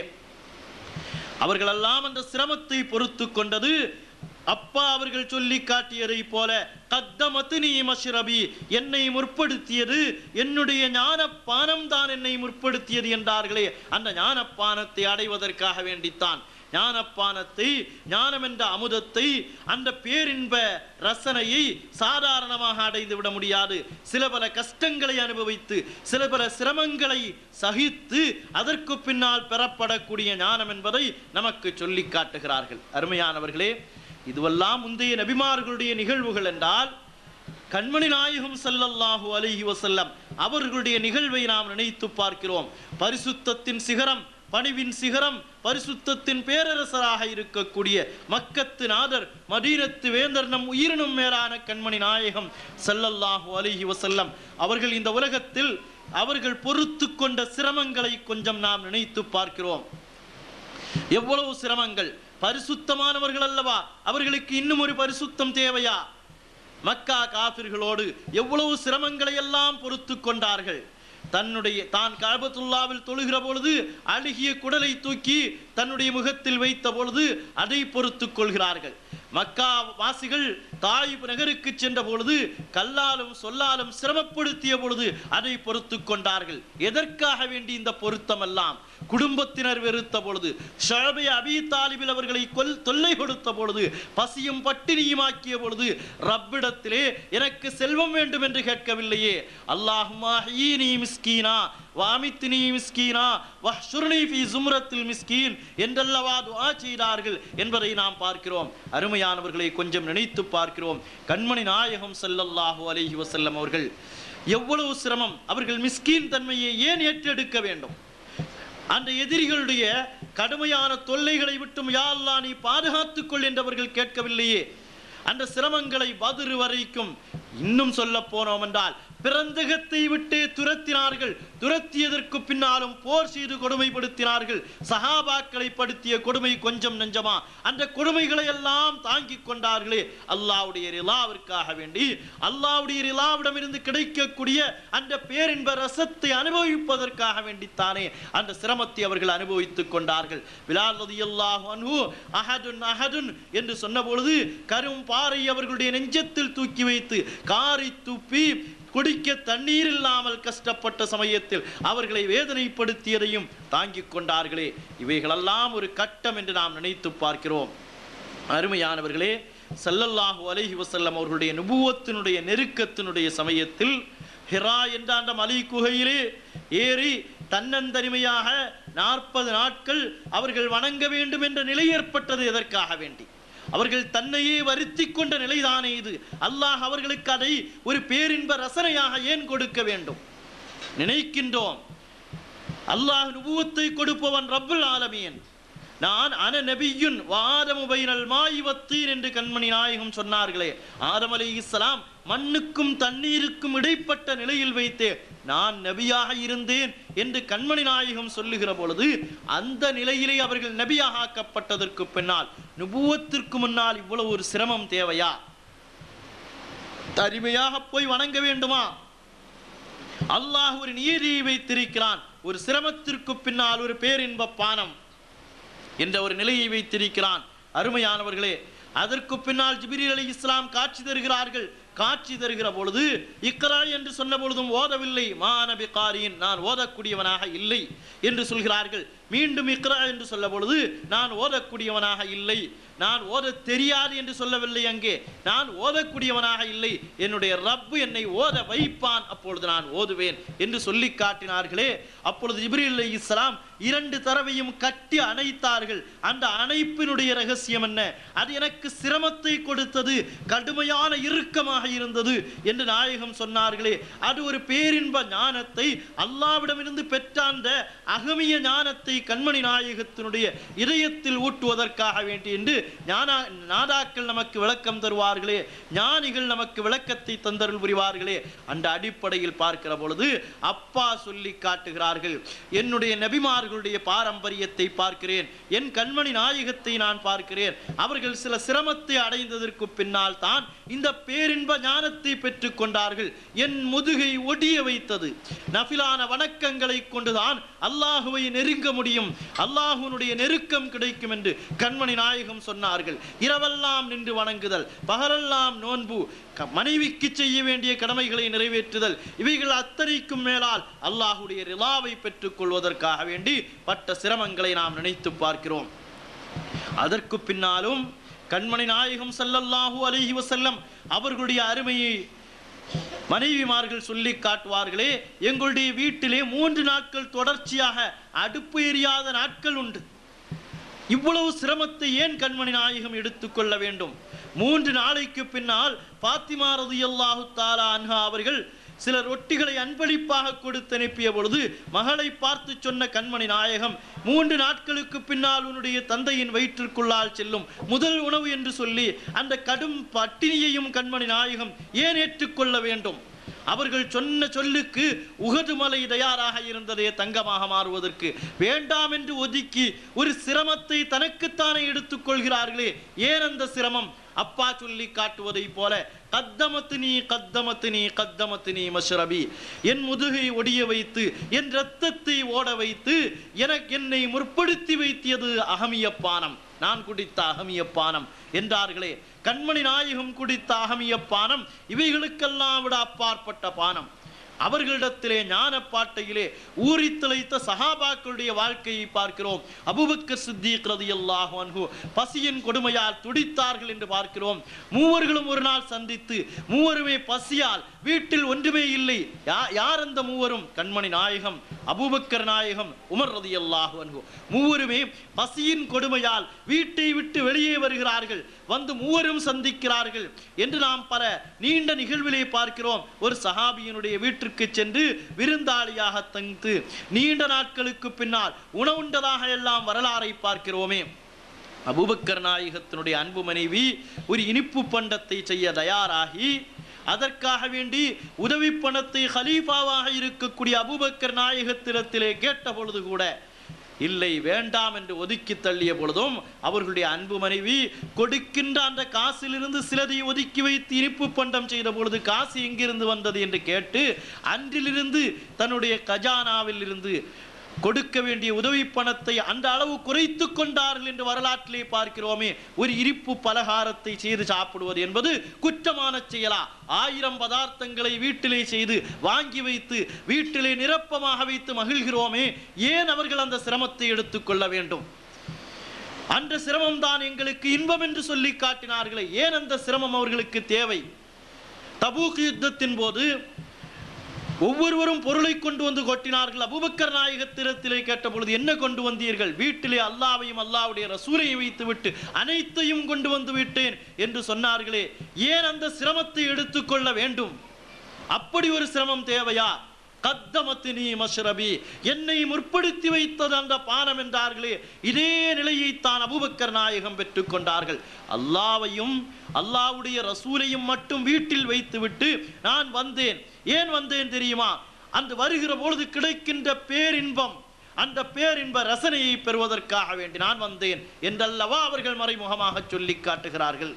அவர்களெல்லாம் அந்த சிரமத்தை பொறுத்து கொண்டது அப்பா அவர்கள் சொல்லி காட்டியதை போல கத்தமத்து நீ மஷ்ரபி என்னை முற்படுத்தியது என்னுடைய ஞானப்பானம் தான் என்னை முற்படுத்தியது என்றார்களே அந்த ஞானப்பானத்தை அடைவதற்காக வேண்டித்தான் ஞானப்பானத்தை ஞானம் என்ற அமுதத்தை அந்த பேரின்ப ரசனையை சாதாரணமாக அடைந்து விட முடியாது சில பல கஷ்டங்களை அனுபவித்து சில பல சிரமங்களை சகித்து அதற்கு பின்னால் பெறப்படக்கூடிய ஞானம் என்பதை நமக்கு சொல்லி காட்டுகிறார்கள் அருமையானவர்களே இதுவெல்லாம் முந்தைய நபிமார்களுடைய நிகழ்வுகள் என்றால் கண்மணி நாயகம் ஸல்லல்லாஹு அலைஹி வஸல்லம் அவர்களுடைய நிகழ்வை நாம் நினைத்து பார்க்கிறோம் பரிசுத்தத்தின் சிகரம் பணிவின் சிகரம் பரிசுத்தத்தின் பேரரசராக இருக்கக்கூடிய மக்கத்து நாதர் மதீனத்து வேந்தர் நம் உயிரினும் மேலான கண்மணி நாயகம் ஸல்லல்லாஹு அலைஹி வஸல்லம் அவர்கள் இந்த உலகத்தில் அவர்கள் பொறுத்து கொண்ட சிரமங்களை கொஞ்சம் நாம் நினைத்து பார்க்கிறோம் எவ்வளவு சிரமங்கள் பரிசுத்தமானவர்கள் அல்லவா அவர்களுக்கு இன்னும் ஒரு பரிசுத்தம் தேவையா மக்கா காபிர்களோடு எவ்வளவு சிரமங்களை எல்லாம் பொறுத்து கொண்டார்கள் தன்னுடைய தான் காபத்துல்லாவில் தொழுகிற பொழுது அழுகிய குடலை தூக்கி தன்னுடைய முகத்தில் வைத்த பொழுது அதை பொறுத்து கொள்கிறார்கள் மக்கா வாசிகள் தாயிப் நகருக்கு சென்ற பொழுது கல்லாலும் சொல்லாலும் சிரமப்படுத்திய பொழுது அதை பொறுத்து கொண்டார்கள் எதற்காக வேண்டி இந்த பொருத்தம் எல்லாம் குடும்பத்தினர் வெறுத்த பொழுது ஷாபை அபி தாலிபில் அவர்களை கொல் தொல்லை கொடுத்த பொழுது பசியும் பட்டினியுமாக்கிய பொழுது ரப்பிடத்திலே எனக்கு செல்வம் வேண்டும் என்று கேட்கவில்லையே அல்லாஹுமா ஹீனி மிஸ்கீனா வாமித்தினி மிஸ்கீனா வஹ்ஷுர்னி ஃபி ஜும்ரத்தில் மிஸ்கீன் என்றல்லவா துஆ செய்தார்கள் என்பதை நாம் பார்க்கிறோம் அருமையானவர்களை கொஞ்சம் நினைத்து பார்க்கிறோம் கண்மணி நாயகம் ஸல்லல்லாஹு அலைஹி வஸல்லம் அவர்கள் எவ்வளவு சிரமம் அவர்கள் மிஸ்கீன் தன்மையை ஏன் ஏற்றெடுக்க வேண்டும் அந்த எதிரிகளுடைய கடுமையான தொல்லைகளை விட்டும் யா அல்லாஹ் நீ பாதுகாத்துக் கொள் என்றவர்கள் கேட்கவில்லையே அந்த சிரமங்களை பதிரு வரைக்கும் இன்னும் சொல்ல போனோம் என்றால் பிறந்தகத்தை விட்டே துரத்தினார்கள் துரத்தியதற்கு பின்னாலும் போர் செய்து கொடுமைப்படுத்தினார்கள் சஹாபாக்களை படுத்திய கொடுமை கொஞ்சம் நெஞ்சமா அந்த கொடுமைகளை எல்லாம் தாங்கிக் கொண்டார்களே அல்லாவுடைய ரிலாவிற்காக வேண்டி அல்லாவுடைய ரிலாவிடமிருந்து கிடைக்கக்கூடிய அந்த பேரின்ப ரசத்தை அனுபவிப்பதற்காக வேண்டித்தானே அந்த சிரமத்தை அவர்கள் அனுபவித்துக் கொண்டார்கள் பிலால் ரலியல்லாஹு அன்ஹு அஹதுன் அஹதுன் என்று சொன்ன பொழுது கரும் பாறை அவர்களுடைய நெஞ்சத்தில் தூக்கி வைத்து காரி துப்பி குடிக்க தண்ணீர் இல்லாமல் கஷ்டப்பட்ட சமயத்தில் அவர்களை வேதனைப்படுத்தியதையும் தாங்கிக் கொண்டார்களே இவைகளெல்லாம் ஒரு கட்டம் என்று நாம் நினைத்து பார்க்கிறோம் அருமையானவர்களே ஸல்லல்லாஹு அலைஹி வஸல்லம் அவர்களுடைய நுபுவத்தினுடைய நெருக்கத்தினுடைய சமயத்தில் ஹிரா என்ற அந்த மலை குகையிலே ஏறி தன்னந்தனிமையாக நாற்பது நாட்கள் அவர்கள் வணங்க வேண்டும் என்ற நிலை ஏற்பட்டது எதற்காக வேண்டி அவர்கள் தன்னையே வருத்தி கொண்ட நிலைதானே இது அல்லாஹ் அவர்களுக்கு அதை ஒரு பேரின்ப ரசனையாக ஏன் கொடுக்க வேண்டும் நினைக்கின்றோம் அல்லாஹ் நுபுவத்தை கொடுப்பவன் ரப்புல் ஆலமீன் நான் அன நபியுன் வாதமு பைனல் மாய் வத்தீன் என்று கண்மணி நாயகம் சொன்னார்களே ஆதம் அலை இஸ்லாம் மண்ணுக்கும் தண்ணீருக்கும் இடைப்பட்ட நிலையில் வைத்தே நான் நபியாக இருந்தேன் என்று கண்மணி நாயகம் சொல்லுகிற பொழுது அந்த நிலையிலே அவர்கள் நபியாக ஆக்கப்பட்டதற்கு பின்னால் நுபுவத்திற்கு முன்னால் இவ்வளவு ஒரு சிரமம் தேவையா தனிமையாக போய் வணங்க வேண்டுமா அல்லாஹ் ஒரு நீதியை வைத்திருக்கிறான் ஒரு சிரமத்திற்கு பின்னால் ஒரு பேரின்ப பானம் என்ற ஒரு நிலையை வைத்திருக்கிறான் அருமையானவர்களே அதற்கு பின்னால் ஜிபிரி அலி இஸ்லாம் காட்சி தருகிறார்கள் காட்சி தருகிற பொழுது இக்ரா என்று சொன்ன பொழுதும் ஓதவில்லை மாநபி காரியின் நான் ஓதக்கூடியவனாக இல்லை என்று சொல்கிறார்கள் மீண்டும் இக்ரா என்று சொல்ல பொழுது நான் ஓதக்கூடியவனாக இல்லை நான் ஓத தெரியாது என்று சொல்லவில்லை அங்கே நான் ஓதக்கூடியவனாக இல்லை என்னுடைய ரப்பு என்னை ஓத வைப்பான் அப்பொழுது நான் ஓதுவேன் என்று சொல்லி காட்டினார்களே அப்பொழுது ஜிப்ரீல் அலைஹி இஸ்லாம் இரண்டு தரவையும் கட்டி அணைத்தார்கள் அந்த அணைப்பினுடைய ரகசியம் என்ன அது எனக்கு சிரமத்தை கொடுத்தது கடுமையான இறுக்கமாக இருந்தது என்று நாயகம் சொன்னார்களே அது ஒரு பேரின்ப ஞானத்தை அல்லாவிடமிருந்து பெற்ற அந்த அகமிய ஞானத்தை கண்மணி நாயகத்தினுடைய இதயத்தில் ஊட்டுவதற்காக வேண்டி என்று ஞானா நாதாக்கள் நமக்கு விளக்கம் தருவார்களே ஞானிகள் நமக்கு விளக்கத்தை தந்தருள் புரிவார்களே அந்த அடிப்படையில் பார்க்கிற பொழுது அப்பா சொல்லி காட்டுகிறார்கள் என்னுடைய நபிமார்களுடைய பாரம்பரியத்தை பார்க்கிறேன் என் கண்மணி நாயகத்தை நான் பார்க்கிறேன் அவர்கள் சில சிரமத்தை அடைந்ததற்கு பின்னால் தான் இந்த பேரின்ப ஞானத்தை பெற்றுக் கொண்டார்கள் என் முதுகை ஒடிய வைத்தது நஃபிலான வணக்கங்களை கொண்டுதான் அல்லாஹுவை நெருங்க முடியும் அல்லாஹுனுடைய நெருக்கம் கிடைக்கும் என்று கண்மணி நாயகம் சொன்னார்கள் இரவெல்லாம் நின்று வணங்குதல் பகலெல்லாம் நோன்பு க- மனைவிக்கு செய்ய வேண்டிய கடமைகளை நிறைவேற்றுதல் இவைகள் அத்தனைக்கும் மேலால் அல்லாஹுடைய ரிலாவை பெற்றுக் கொள்வதற்காக வேண்டி பட்ட சிரமங்களை நாம் நினைத்து பார்க்கிறோம் அதற்கு பின்னாலும் கண்மணி நாயகம் ஸல்லல்லாஹு அலைஹி வஸல்லம் அவர்களுடைய அருமையை மனைவிமார்கள் சொல்லி காட்டுவார்களே எங்களுடைய வீட்டிலே மூன்று நாட்கள் தொடர்ச்சியாக அடுப்பு எரியாத நாட்கள் உண்டு இவ்வளவு சிரமத்தை ஏன் கண்மணி நாயகம் எடுத்துக்கொள்ள வேண்டும் மூன்று நாளைக்கு பின்னால் பாத்திமா ரதியல்லாஹு தாலா அன்ஹா அவர்கள் சில ரொட்டிகளை அன்பளிப்பாக கொடுத்து அனுப்பிய பொழுது மகளை பார்த்து சொன்ன கண்மணி நாயகம் மூன்று நாட்களுக்கு பின்னால் உன்னுடைய தந்தையின் வயிற்றிற்குள்ளால் செல்லும் முதல் உணவு என்று சொல்லி அந்த கடும் பட்டினியையும் கண்மணி நாயகம் ஏன் ஏற்றுக்கொள்ள வேண்டும் அவர்கள் சொன்ன சொல்லுக்கு உகது மலை தயாராக இருந்ததே தங்கமாக மாறுவதற்கு வேண்டாம் என்று ஒதுக்கி ஒரு சிரமத்தை தனக்குத்தானே எடுத்துக்கொள்கிறார்களே ஏன் அந்த சிரமம் அப்பா சொல்லி காட்டுவதை போல கத்தமத்து நீ கத்தமத்து நீ கத்தமத்து நீ மஷ்ரபி என் முதுகை ஒடிய வைத்து என் இரத்தத்தை ஓட வைத்து எனக்கு என்னை முற்படுத்தி வைத்தியது அகமிய பானம் நான் குடித்த அகமிய பானம் என்றார்களே கண்மணி நாயகம் குடித்த அகமிய பானம் இவைகளுக்கெல்லாம் விட அப்பாற்பட்ட பானம் அவர்களிடத்திலே ஞான பாட்டையிலே ஊறி திளைத்த சஹாபாக்களுடைய வாழ்க்கையை பார்க்கிறோம் அபூபக்கர் சித்திக் ரலியல்லாஹு அன்ஹு பசியின் கொடுமையால் துடித்தார்கள் என்று பார்க்கிறோம் மூவர்களும் ஒரு நாள் சந்தித்து மூவருமே பசியால் வீட்டில் ஒன்றுமே இல்லை யா- யார் அந்த மூவரும் கண்மணி நாயகம் அபூபக்கர் நாயகம் உமர் ரலியல்லாஹு அன்ஹு மூவருமே பசியின் கொடுமையால் வீட்டை விட்டு வெளியே வருகிறார்கள் வந்து மூவரும் சந்திக்கிறார்கள் என்று நாம் பல நீண்ட நிகழ்விலே பார்க்கிறோம் ஒரு சஹாபியினுடைய வீட்டிற்கு சென்று விருந்தாளியாக தங்கு நீண்ட நாட்களுக்கு பின்னால் உணவுண்டதாக எல்லாம் வரலாறை பார்க்கிறோமே அபூபக்கர் நாயகத்தினுடைய அன்பு மனைவி ஒரு இனிப்பு பண்டத்தை செய்ய தயாராகி அதற்காக வேண்டி உதவி பணத்தை ஹலீஃபாவாக இருக்கக்கூடிய அபூபக்கர் நாயகத்திடத்திலே கேட்ட பொழுது கூட இல்லை வேண்டாம் என்று ஒதுக்கி தள்ளிய பொழுதும் அவர்களுடைய அன்பு மனைவி கொடுக்கின்ற அந்த காசிலிருந்து சிலதை ஒதுக்கி வைத்து இனிப்பு பண்டம் செய்த பொழுது காசு எங்கிருந்து வந்தது என்று கேட்டு அன்றிலிருந்து தன்னுடைய கஜானாவில் இருந்து கொடுக்க வேண்டிய உதவி பணத்தை அந்த அளவு குறைத்து கொண்டார்கள் என்று வரலாற்றிலே பார்க்கிறோமே ஒரு இனிப்பு பலகாரத்தை செய்து சாப்பிடுவது என்பது குற்றமான செயலா ஆயிரம் பதார்த்தங்களை வீட்டிலே செய்து வாங்கி வைத்து வீட்டிலே நிரப்பமாக வைத்து மகிழ்கிறோமே ஏன் அவர்கள் அந்த சிரமத்தை எடுத்துக்கொள்ள வேண்டும் அந்த சிரமம் தான் எங்களுக்கு இன்பம் என்று சொல்லி காட்டினார்களே ஏன் அந்த சிரமம் அவர்களுக்கு தேவை தபூக் யுத்தத்தின் போது ஒவ்வொருவரும் பொருளை கொண்டு வந்து கொட்டினார்கள் அபூபக்கர் நாயகத்திடத்திலே கேட்ட பொழுது என்ன கொண்டு வந்தீர்கள் வீட்டிலே அல்லாவையும் அல்லாவுடைய ரசூலையும் வைத்துவிட்டு அனைத்தையும் கொண்டு வந்து விட்டேன் என்று சொன்னார்களே ஏன் அந்த சிரமத்தை எடுத்துக்கொள்ள வேண்டும் அப்படி ஒரு சிரமம் தேவையா கத்தமத்தினி மஷ்ரபி என்னை முற்படுத்தி வைத்தது அந்த பானம் என்றார்களே இதே நிலையைத்தான் அபூபக்கர் நாயகம் பெற்றுக்கொண்டார்கள் அல்லாவையும் அல்லாவுடைய ரசூலையும் மட்டும் வீட்டில் வைத்துவிட்டு நான் வந்தேன் ஏன் வந்தேன் தெரியுமா அந்த வருகிற பொழுது கிடைக்கின்ற பேரின்பம் அந்த பேரின்ப ரசனையை பெறுவதற்காக வேண்டி நான் வந்தேன் என்றல்லவா அவர்கள் மறைமுகமாக சொல்லி காட்டுகிறார்கள்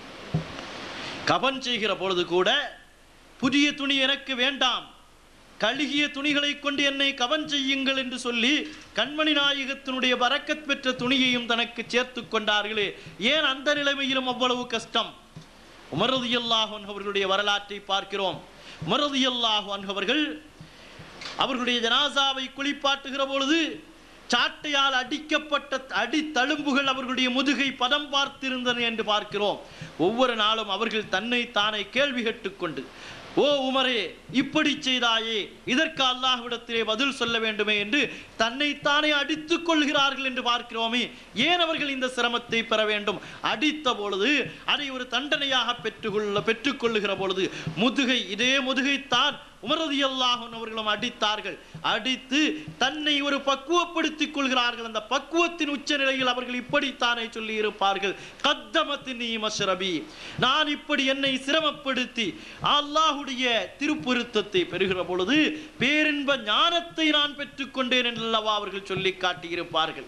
கபன் செய்கிற பொழுது கூட புதிய துணி எனக்கு வேண்டாம் கழுகிய துணிகளை கொண்டு என்னை கவன் செய்யுங்கள் என்று சொல்லி கண்மணி நாயகத்தினுடைய பரக்கத் பெற்ற துணியையும் தனக்கு சேர்த்து கொண்டார்களே ஏன் அந்த நிலைமையிலும் அவ்வளவு கஷ்டம் உமரதியல்லாஹன் அவர்களுடைய வரலாற்றை பார்க்கிறோம் உமரதியல்லாஹன் அவர்கள் அவர்களுடைய ஜனாசாவை குளிப்பாட்டுகிற பொழுது சாட்டையால் அடிக்கப்பட்ட அடி தழும்புகள் அவர்களுடைய முதுகை பதம் பார்த்திருந்தன என்று பார்க்கிறோம் ஒவ்வொரு நாளும் அவர்கள் தன்னை தானே கேள்வி கேட்டுக்கொண்டு ஓ உமரே இப்படி செய்தாயே இதற்கு அல்லாஹ்விடத்திலே பதில் சொல்ல வேண்டுமே என்று தன்னைத்தானே அடித்துக் கொள்கிறார்கள் என்று பார்க்கிறோமே ஏன் அவர்கள் இந்த சிரமத்தை பெற வேண்டும் அடித்த பொழுது அதை ஒரு தண்டனையாக பெற்றுக்கொள்ள பெற்றுக்கொள்ளுகிற பொழுது முதுகை இதே முதுகைத்தான் உமரதி அல்லாஹன் அவர்களும் அடித்தார்கள் அடித்து தன்னை ஒரு பக்குவப்படுத்திக் கொள்கிறார்கள் அந்த பக்குவத்தின் உச்ச நிலையில் அவர்கள் இப்படித்தானே சொல்லி இருப்பார்கள் கத்தமத்தினி மஷ்ரபி நான் இப்படி என்னை சிரமப்படுத்தி அல்லாஹுடைய திருப்பொருத்தத்தை பெறுகிற பொழுது பேரின்ப ஞானத்தை நான் பெற்றுக்கொண்டேன் என்றல்லவா அவர்கள் சொல்லி காட்டியிருப்பார்கள்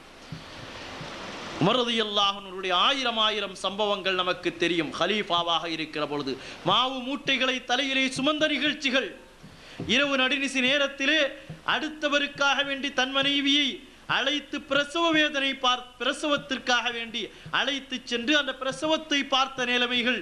உமரது அல்லாஹனுடைய ஆயிரம் ஆயிரம் சம்பவங்கள் நமக்கு தெரியும் ஹலீஃபாவாக இருக்கிற பொழுது மாவு மூட்டைகளை தலையிலே சுமந்த நிகழ்ச்சிகள் இரவு நடுநிசி நேரத்திலே அடுத்தவருக்காக வேண்டி தன் மனைவியை அழைத்து பிரசவ வேதனை பார் பிரசவத்திற்காக வேண்டி அழைத்து சென்று அந்த பிரசவத்தை பார்த்த நிலைமைகள்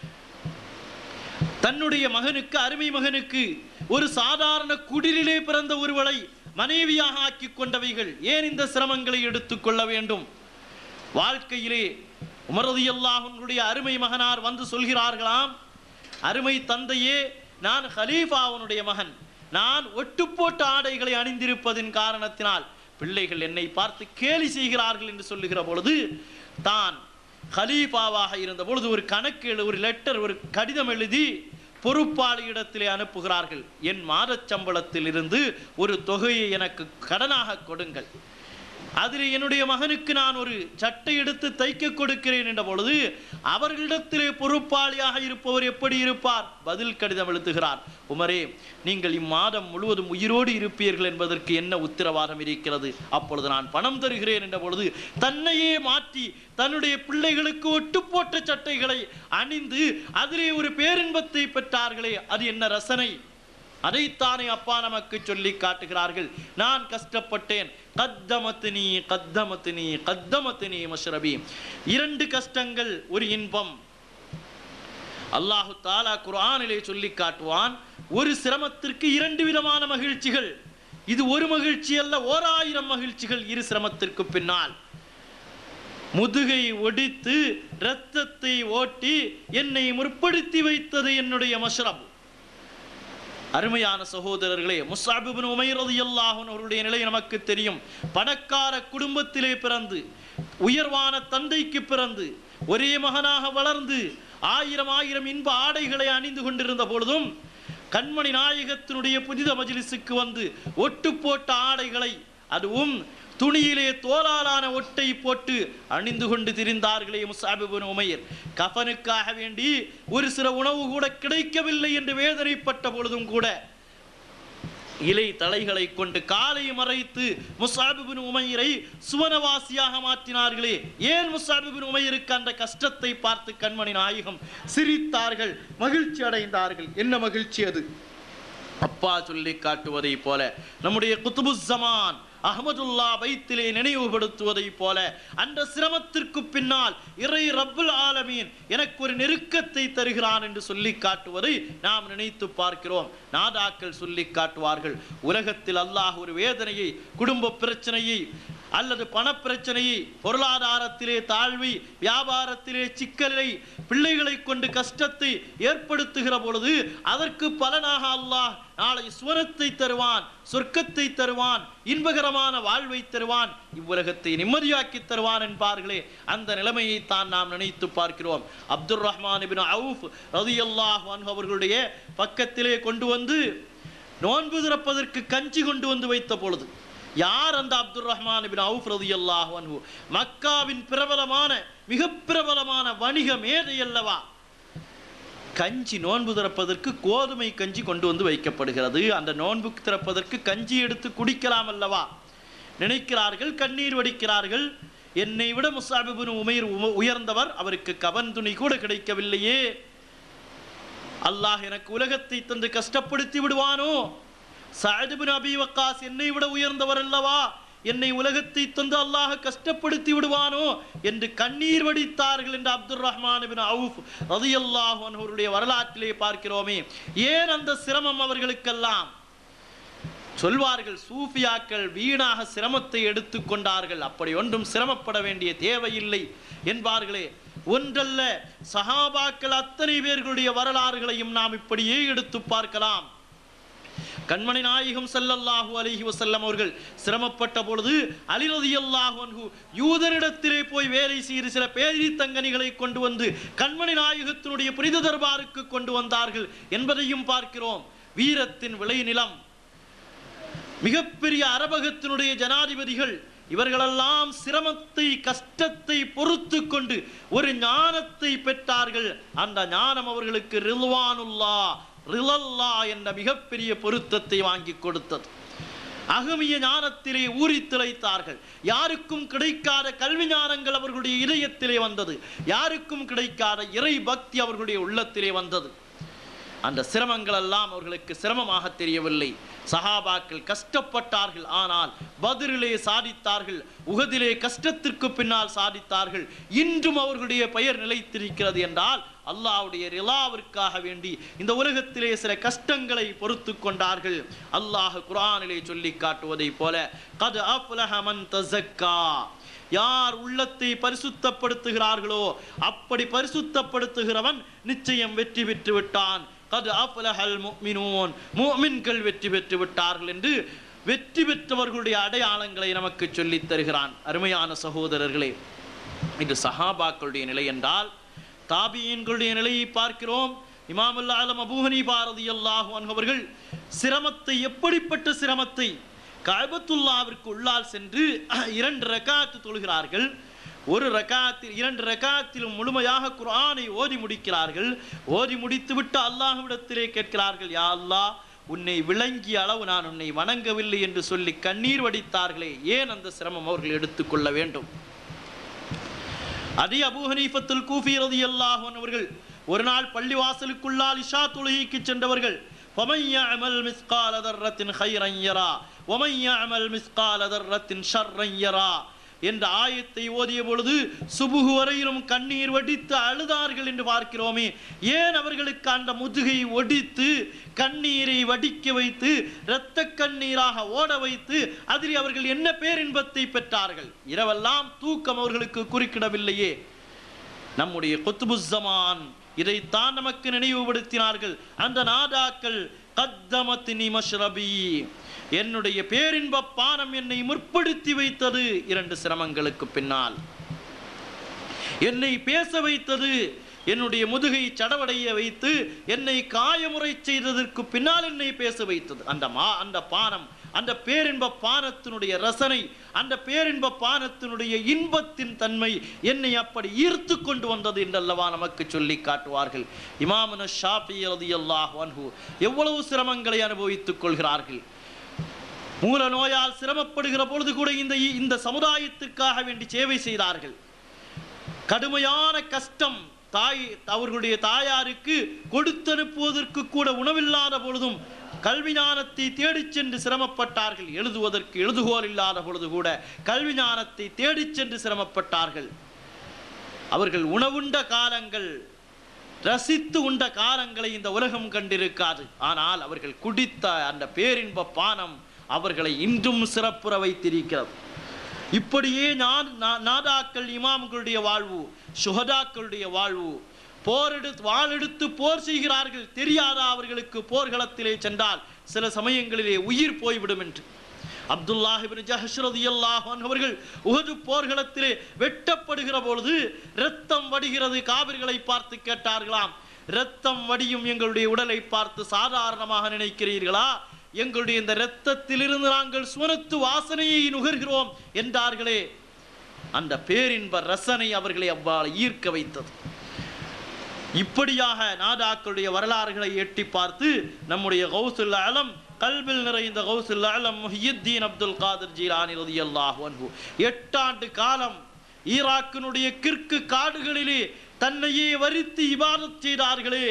தன்னுடைய மகனுக்கு அருமை மகனுக்கு ஒரு சாதாரண குடிலிலே பிறந்த ஒருவளை மனைவியாக ஆக்கி கொண்டவைகள் ஏன் இந்த சிரமங்களை எடுத்துக்கொள்ள வேண்டும் வாழ்க்கையிலே உமரது அல்லாஹனுடைய அருமை மகனார் வந்து சொல்கிறார்களாம் அருமை தந்தையே நான் ஹலீஃபாவுனுடைய மகன் நான் ஒட்டு போட்ட ஆடைகளை அணிந்திருப்பதின் காரணத்தினால் பிள்ளைகள் என்னை பார்த்து கேலி செய்கிறார்கள் என்று சொல்லுகிற பொழுது தான் ஹலீஃபாவாக இருந்த பொழுது ஒரு கணக்கு எழு ஒரு லெட்டர் ஒரு கடிதம் எழுதி பொறுப்பாளி இடத்திலே அனுப்புகிறார்கள் என் மாதச் சம்பளத்தில் இருந்து ஒரு தொகையை எனக்கு கடனாக கொடுங்கள் அதில் என்னுடைய மகனுக்கு நான் ஒரு சட்டை எடுத்து தைக்க கொடுக்கிறேன் என்ற பொழுது அவர்களிடத்திலே பொறுப்பாளியாக இருப்பவர் எப்படி இருப்பார் பதில் கடிதம் எழுதுகிறார் உமரே நீங்கள் இம்மாதம் முழுவதும் உயிரோடு இருப்பீர்கள் என்பதற்கு என்ன உத்தரவாதம் இருக்கிறது அப்பொழுது நான் பணம் தருகிறேன் என்ற பொழுது தன்னையே மாற்றி தன்னுடைய பிள்ளைகளுக்கு ஒட்டு போட்ட சட்டைகளை அணிந்து அதிலே ஒரு பேரின்பத்தை பெற்றார்களே அது என்ன ரசனை அதைத்தானே அப்பா நமக்கு சொல்லி காட்டுகிறார்கள் நான் கஷ்டப்பட்டேன் கத்தமத்தினி கத்தமத்தினி கத்தமத்தினி மஷ்ரபி இரண்டு கஷ்டங்கள் ஒரு இன்பம் அல்லாஹு தாலா குர்ஆனிலே சொல்லி காட்டுவான் ஒரு சிரமத்திற்கு இரண்டு விதமான மகிழ்ச்சிகள் இது ஒரு மகிழ்ச்சி அல்ல ஓர் ஆயிரம் மகிழ்ச்சிகள் இரு சிரமத்திற்கு பின்னால் முதுகை ஒடித்து இரத்தத்தை ஓட்டி என்னை முற்படுத்தி வைத்தது என்னுடைய மஷ்ரப் அருமையான சகோதரர்களே முசாபிபின் உமைர் ரலியல்லாஹு அன்ஹு அவருடைய நிலை நமக்கு தெரியும் பணக்கார குடும்பத்திலே பிறந்து உயர்வான தந்தைக்கு பிறந்து ஒரே மகனாக வளர்ந்து ஆயிரம் ஆயிரம் இன்ப ஆடைகளை அணிந்து கொண்டிருந்த பொழுதும் கண்மணி நாயகத்தினுடைய புனித மஜ்லிஸுக்கு வந்து ஒட்டு போட்ட ஆடைகளை அதுவும் துணியிலே தோலாலான ஒட்டை போட்டு அணிந்து கொண்டு திரிந்தார்களே முசாபிபின் உமையர் கஃனுக்காக வேண்டி ஒரு சில உணவு கூட கிடைக்கவில்லை என்று வேதனைப்பட்ட பொழுதும் கூட இலை தலைகளை கொண்டு காலை மறைத்து முசாபிபின் உமையரை சுவனவாசியாக மாற்றினார்களே ஏன் முசாபிபின் உமையருக்கு அந்த கஷ்டத்தை பார்த்து கண்மணி நாயகம் சிரித்தார்கள் மகிழ்ச்சி அடைந்தார்கள் என்ன மகிழ்ச்சி அது அப்பா சொல்லி காட்டுவதை போல நம்முடைய குத்துபுஸ்ஸமான் அஹமதுல்லா வைத்திலே நினைவுபடுத்துவதை போல அந்த சிரமத்திற்கு பின்னால் இறை ரப்புல் ஆலமீன் எனக்கு ஒரு நெருக்கத்தை தருகிறான் என்று சொல்லி காட்டுவதை நாம் நினைத்து பார்க்கிறோம் நாதாக்கள் சொல்லி காட்டுவார்கள் உலகத்தில் அல்லாஹ் ஒரு வேதனையை குடும்ப பிரச்சனையை அல்லது பணப்பிரச்சனையை பொருளாதாரத்திலே தாழ்வை வியாபாரத்திலே சிக்கலை பிள்ளைகளை கொண்டு கஷ்டத்தை ஏற்படுத்துகிற பொழுது அதற்கு பலனாக அல்லாஹ் நாளை சுவனத்தை தருவான் சொர்க்கத்தை தருவான் இன்பகரமான வாழ்வை தருவான் இவ்வுலகத்தை நிம்மதியாக்கி தருவான் என்பார்களே அந்த நிலைமையை தான் நாம் நினைத்து பார்க்கிறோம் அப்துல் ரஹ்மான் இபின் அவுஃப் ரதியல்லாஹ் அவர்களுடைய பக்கத்திலே கொண்டு வந்து நோன்பு திறப்பதற்கு கஞ்சி கொண்டு வந்து வைத்த பொழுது யார் அந்த அப்துல் ரஹ்மான் பின் அவுஃப் ரலியல்லாஹு அன்ஹு மக்காவின் பிரபலமான மிக பிரபலமான வணிக மேதை அல்லவா கஞ்சி நோன்பு திறப்பதற்கு கோதுமை கஞ்சி கொண்டு வந்து வைக்கப்படுகிறது அந்த நோன்பு திறப்பதற்கு கஞ்சி எடுத்து குடிக்கலாம் அல்லவா நினைக்கிறார்கள் கண்ணீர் வடிக்கிறார்கள் என்னை விட முசாபிபின் உமைர் உம- உயர்ந்தவர் அவருக்கு கவன் துணி கூட கிடைக்கவில்லையே அல்லாஹ் எனக்கு உலகத்தை தந்து கஷ்டப்படுத்தி விடுவானோ சஅத் பின் அபி வக்காஸ் என்னை விட உயர்ந்தவர் அல்லவா என்னை உலகத்தை தந்து அல்லாஹ் கஷ்டப்படுத்தி விடுவானோ என்று கண்ணீர் வடித்தார்கள் என்று அப்துல் ரஹ்மான் பின் அவுஃப் ரதியல்லாஹு அன்ஹுடைய வரலாற்றிலே பார்க்கிறோமே ஏன் அந்த சிரமம் அவர்களுக்கெல்லாம் சொல்வார்கள் சூஃபியாக்கள் வீணாக சிரமத்தை எடுத்துக்கொண்டார்கள் அப்படி ஒன்றும் சிரமப்பட வேண்டிய தேவையில்லை என்பார்களே ஒன்றல்ல சஹாபாக்கள் அத்தனை பேர்களுடைய வரலாறுகளையும் நாம் இப்படியே எடுத்து பார்க்கலாம் கண்மணி நாயகம் ஸல்லல்லாஹு அலைஹி வஸல்லம் அவர்கள் சிரமப்பட்ட பொழுது அலி ரலியல்லாஹு அன்ஹு யூதரிடத்திலே போய் வேலை செய்து சில பேரி தங்கனிகளை கொண்டு வந்து கண்மணி நாயகத்தினுடைய புனித தர்பாருக்கு கொண்டு வந்தார்கள் என்பதையும் பார்க்கிறோம் வீரத்தின் விளைநிலம் மிகப்பெரிய அரபகத்தினுடைய ஜனாதிபதிகள் இவர்களெல்லாம் சிரமத்தை கஷ்டத்தை பொறுத்து கொண்டு ஒரு ஞானத்தை பெற்றார்கள் அந்த ஞானம் அவர்களுக்கு ரில்வானுல்லா ரிலல்லா என்ற மிகப்பெரிய பொருத்தத்தை வாங்கி கொடுத்தது அகமிய ஞானத்திலே ஊறி திளைத்தார்கள் யாருக்கும் கிடைக்காத கல்வி ஞானங்கள் அவர்களுடைய இதயத்திலே வந்தது யாருக்கும் கிடைக்காத இறை பக்தி அவர்களுடைய உள்ளத்திலே வந்தது அந்த சிரமங்கள் எல்லாம் அவர்களுக்கு சிரமமாக தெரியவில்லை சஹாபாக்கள் கஷ்டப்பட்டார்கள் ஆனால் பதிரிலே சாதித்தார்கள் உகதிலே கஷ்டத்திற்கு பின்னால் சாதித்தார்கள் இன்றும் அவர்களுடைய பெயர் நிலைத்திருக்கிறது என்றால் அல்லாஹ்வுடைய ரிலாவிற்காக வேண்டி இந்த உலகத்திலே சில கஷ்டங்களை பொறுத்து கொண்டார்கள் அல்லாஹ் குர்ஆனிலே சொல்லி காட்டுவதை போல கத் அஃப்லஹ மன் தஸக்கா யார் உள்ளத்தை பரிசுத்தப்படுத்துகிறார்களோ அப்படி பரிசுத்தப்படுத்துகிறவன் நிச்சயம் வெற்றி பெற்று விட்டான் கது அஃப்லஹல் முஃமினூன் முஃமின்கள் வெற்றி பெற்று விட்டார்கள் என்று வெற்றி பெற்றவர்களுடைய அடையாளங்களை நமக்கு சொல்லித் தருகிறான் அருமையான சகோதரர்களே இது சஹாபாக்களுடைய நிலை என்றால் தாபியன்களுடைய நிலையை பார்க்கிறோம் இமாமுல்லா ஆலம் அபூஹனி பாரதி அல்லாஹு அவர்கள் சிரமத்தை எப்படிப்பட்ட சிரமத்தை கஅபத்துல்லாவிற்கு உள்ளால் சென்று இரண்டு ரகாத்து தொழுகிறார்கள் ஒரு ரகாத்தில் இரண்டு ரகாத்திலும் முழுமையாக குர்ஆனை ஓதி முடிக்கிறார்கள் ஓதி முடித்துவிட்டு அல்லாஹ்விடத்திலே கேட்கிறார்கள் யா அல்லாஹ் உன்னை விளங்கிய அளவு நான் உன்னை வணங்கவில்லை என்று சொல்லி கண்ணீர் வடித்தார்களே ஏன் அந்த சிரமம் அவர்கள் எடுத்துக்கொள்ள வேண்டும் அதே அபூ ஹனீஃபத்துல் கூஃபி ரலியல்லாஹு அன்ஹு அவர்கள் ஒரு நாள் பள்ளிவாசலுக்குள்ளால் இஷா தொழுகைக்கு சென்றவர்கள் فَمَن يَعْمَلْ مِثْقَالَ ذَرَّةٍ خَيْرًا يَرَى وَمَن يَعْمَلْ مِثْقَالَ ذَرَّةٍ شَرًّا يَرَى என்ற ஆயத்தை ஓதிய பொழுது சுபுகு வரையிலும் கண்ணீர் வடித்து அழுதார்கள் என்று பார்க்கிறோமே ஏன் அவர்களுக்கு அந்த முதுகை ஒடித்து கண்ணீரை வடிக்க வைத்து இரத்த கண்ணீராக ஓட வைத்து அதில் அவர்கள் என்ன பேரின்பத்தை பெற்றார்கள் இரவெல்லாம் தூக்கம் அவர்களுக்கு குறுக்கிடவில்லையே நம்முடைய குத்துபுஸ்ஸமான் இதைத்தான் நமக்கு நினைவுபடுத்தினார்கள் அந்த நாதாக்கள் கத்தமத்தினி மஷ்ரபி என்னுடைய பேரின்ப பானம் என்னை முற்படுத்தி வைத்தது இரண்டு சிரமங்களுக்கு பின்னால் என்னை பேச வைத்தது என்னுடைய முதுகை சடவடைய வைத்து என்னை காயமுறை செய்ததற்கு பின்னால் என்னை பேச வைத்தது அந்த மா அந்த பானம் அந்த பேரின்ப பானத்தினுடைய ரசனை அந்த பேரின்ப பானத்தினுடைய இன்பத்தின் தன்மை என்னை அப்படி ஈர்த்து கொண்டு வந்தது என்றல்லவா நமக்கு சொல்லி காட்டுவார்கள் இமாமுன ஷாஃபி ரலியல்லாஹு அன்ஹு எவ்வளவு சிரமங்களை அனுபவித்துக் கொள்கிறார்கள் மூல நோயால் சிரமப்படுகிற பொழுது கூட இந்த இந்த சமுதாயத்திற்காக வேண்டி சேவை செய்தார்கள் கடுமையான கஷ்டம் தாய் அவர்களுடைய தாயாருக்கு கொடுத்தனுப்புவதற்கு கூட உணவில்லாத பொழுதும் கல்வி ஞானத்தை தேடிச் சென்று சிரமப்பட்டார்கள் எழுதுவதற்கு எழுதுகோல் இல்லாத பொழுது கூட கல்வி ஞானத்தை தேடிச் சென்று சிரமப்பட்டார்கள் அவர்கள் உணவுண்ட காலங்கள் ரசித்து உண்ட காலங்களை இந்த உலகம் கண்டிருக்காது ஆனால் அவர்கள் குடித்த அந்த பேரின்ப பானம் அவர்களை இன்றும் சிறப்புற வைத்திருக்கிறது இப்படியே நான் நா- நாதாக்கள் இமாம்களுடைய வாழ்வு சுஹதாக்களுடைய வாழ்வு போரெடுத்து வாளெடுத்து போர் செய்கிறார்கள் தெரியாதா அவர்களுக்கு போர்க்களத்திலே சென்றால் சில சமயங்களிலே உயிர் போய்விடும் என்று அப்துல்லாஹிபின் ஜஹஷ் ரலியல்லாஹு அன்ஹு அவர்கள் உஹது போர்க்களத்திலே வெட்டப்படுகிற பொழுது இரத்தம் வடிகிறது காவிர்களை பார்த்து கேட்டார்களாம் இரத்தம் வடியும் எங்களுடைய உடலை பார்த்து சாதாரணமாக நினைக்கிறீர்களா எங்களுடைய இந்த இரத்தத்திலிருந்து நாங்கள் சுவனத்து வாசனையை நுகர்கிறோம் என்றார்களே அந்த பேரின்ப ரசனை அவர்களை அவ்வாறு ஈர்க்க வைத்தது இப்படியாக நாதாக்களுடைய வரலாறுகளை எட்டி பார்த்து நம்முடைய கௌசுல் அலம் கல்வில் நிறைந்த கௌசுல் அலம் முஹியுத்தீன் அப்துல் காதர் ஜீலானி ரலியல்லாஹு அன்ஹு எட்டாண்டு காலம் ஈராக்கினுடைய கிற்கு காடுகளிலே தன்னையே வரித்து இபாதத் செய்தார்களே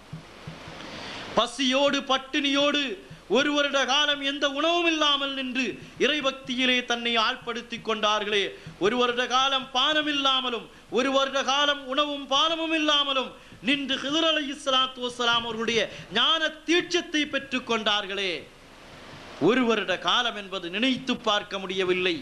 பசியோடு பட்டினியோடு ஒரு வருட காலம் எந்த உணவும் இல்லாமல் நின்று இறைபக்தியிலே தன்னை ஆழ்படுத்திக் கொண்டார்களே ஒரு வருட காலம் பானம் இல்லாமலும் ஒரு வருட காலம் உணவும் பானமும் இல்லாமலும் நின்று ஹிதர் அலை இஸ்லாத்து வசலாம் அவர்களுடைய ஞான தீட்சத்தை பெற்றுக் கொண்டார்களே ஒரு வருட காலம் என்பது நினைத்து பார்க்க முடியவில்லை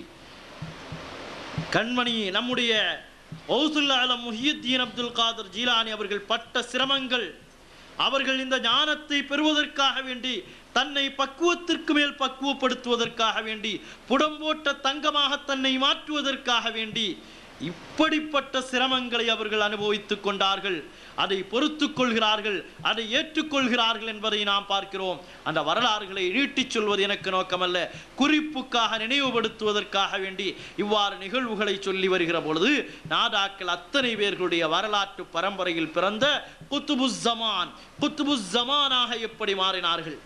கண்மணி நம்முடைய ஔசுல் ஆலம் முஹியுத்தீன் அப்துல் காதர் ஜீலானி அவர்கள் பட்ட சிரமங்கள் அவர்கள் இந்த ஞானத்தை பெறுவதற்காக வேண்டி தன்னை பக்குவத்திற்கு மேல் பக்குவப்படுத்துவதற்காக வேண்டி புடம்போட்ட தங்கமாக தன்னை மாற்றுவதற்காக வேண்டி இப்படிப்பட்ட சிரமங்களை அவர்கள் அனுபவித்துக் கொண்டார்கள் அதை பொறுத்துக் கொள்கிறார்கள் அதை ஏற்றுக்கொள்கிறார்கள் என்பதை நாம் பார்க்கிறோம் அந்த வரலாறுகளை நீட்டிச் சொல்வது எனக்கு நோக்கமல்ல குறிப்புக்காக நினைவுபடுத்துவதற்காக வேண்டி இவ்வாறு நிகழ்வுகளை சொல்லி வருகிற பொழுது நாதாக்கள் அத்தனை பேர்களுடைய வரலாற்று பரம்பரையில் பிறந்த குத்துபுஸ் ஜமான் குத்துபுஸ் ஜமானாக எப்படி மாறினார்கள்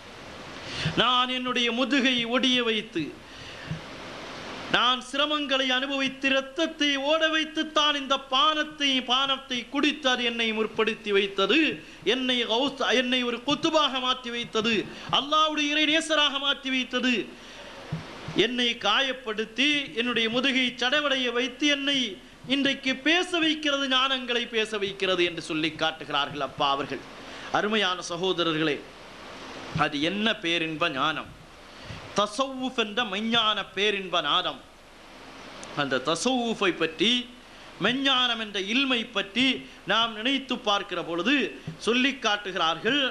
நான் என்னுடைய முதுகை ஒடிய வைத்து நான் சிரமங்களை அனுபவித்து இரத்தத்தை ஓட வைத்துத்தான் இந்த பானத்தை பானத்தை குடித்து அது என்னை முற்படுத்தி வைத்தது என்னை கௌஸ் என்னை ஒரு கொத்துபாக மாற்றி வைத்தது அல்லாவுடைய இறை நேசராக மாற்றி வைத்தது என்னை காயப்படுத்தி என்னுடைய முதுகை சடவடைய வைத்து என்னை இன்றைக்கு பேச வைக்கிறது ஞானங்களை பேச வைக்கிறது என்று சொல்லி காட்டுகிறார்கள் அப்பா அவர்கள் அருமையான சகோதரர்களே அது என்ன பேரின்ப ஞானம் தசவுஃப் என்ற மெஞ்ஞான பேரின்ப நாதம் அந்த தசவுஃபை பற்றி மெஞ்ஞானம் என்ற இல்மை பற்றி நாம் நினைத்து பார்க்கிற பொழுது சொல்லி காட்டுகிறார்கள்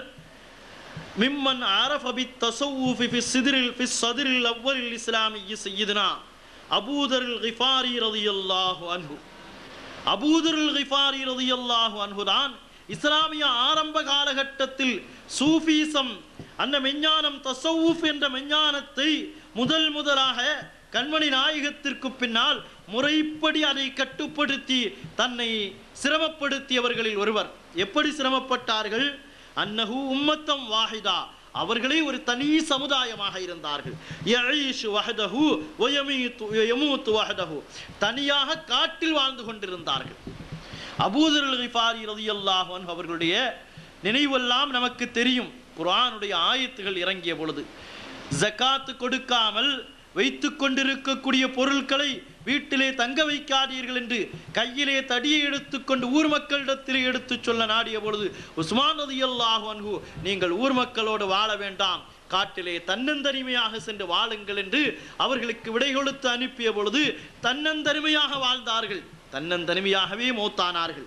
மிம்மன் அரஃப பி தசவுஃபி ஃபி சிதிரில் ஃபி சதிரில் அவ்வலில் இஸ்லாமிய சையதுனா அபூதரில் கிஃபாரி ரதியல்லாஹு அன்ஹு அபூதருல் கிஃபாரி ரதியல்லாஹு அன்ஹுதான் இஸ்லாமிய ஆரம்ப காலகட்டத்தில் சூஃபீசம் அந்த மெஞ்ஞானம் தசவுஃப் என்ற மெஞ்ஞானத்தை முதல் முதலாக கண்மணி நாயகத்திற்கு பின்னால் முறைப்படி அதை கட்டுப்படுத்தி தன்னை சிரமப்படுத்தியவர்களில் ஒருவர் எப்படி சிரமப்பட்டார்கள் அன்னஹு உம்மத்தம் வாஹிதா அவர்களே ஒரு தனி சமுதாயமாக இருந்தார்கள் யஈஷு வஹதஹு வயமீத்து யமூத்து வஹதஹு தனியாக காட்டில் வாழ்ந்து கொண்டிருந்தார்கள் அபூதர் கிஃபாரி ரலியல்லாஹு அன்ஹு அவர்களுடைய நினைவெல்லாம் நமக்கு தெரியும் குர்ஆனுடைய ஆயத்துகள் இறங்கிய பொழுது ஜகாத்து கொடுக்காமல் வைத்து கொண்டிருக்கக்கூடிய பொருட்களை வீட்டிலே தங்க வைக்காதீர்கள் என்று கையிலே தடியை எடுத்துக்கொண்டு ஊர் மக்களிடத்திலே எடுத்துச் சொல்ல நாடிய பொழுது உஸ்மான் ரலியல்லாஹு அன்ஹு நீங்கள் ஊர் மக்களோடு வாழ வேண்டாம் காட்டிலே தன்னந்தனிமையாக சென்று வாழுங்கள் என்று அவர்களுக்கு விடை கொடுத்து அனுப்பிய பொழுது தன்னந்தனிமையாக வாழ்ந்தார்கள் தன்னந்தனிமையாகவே மௌத்தானார்கள்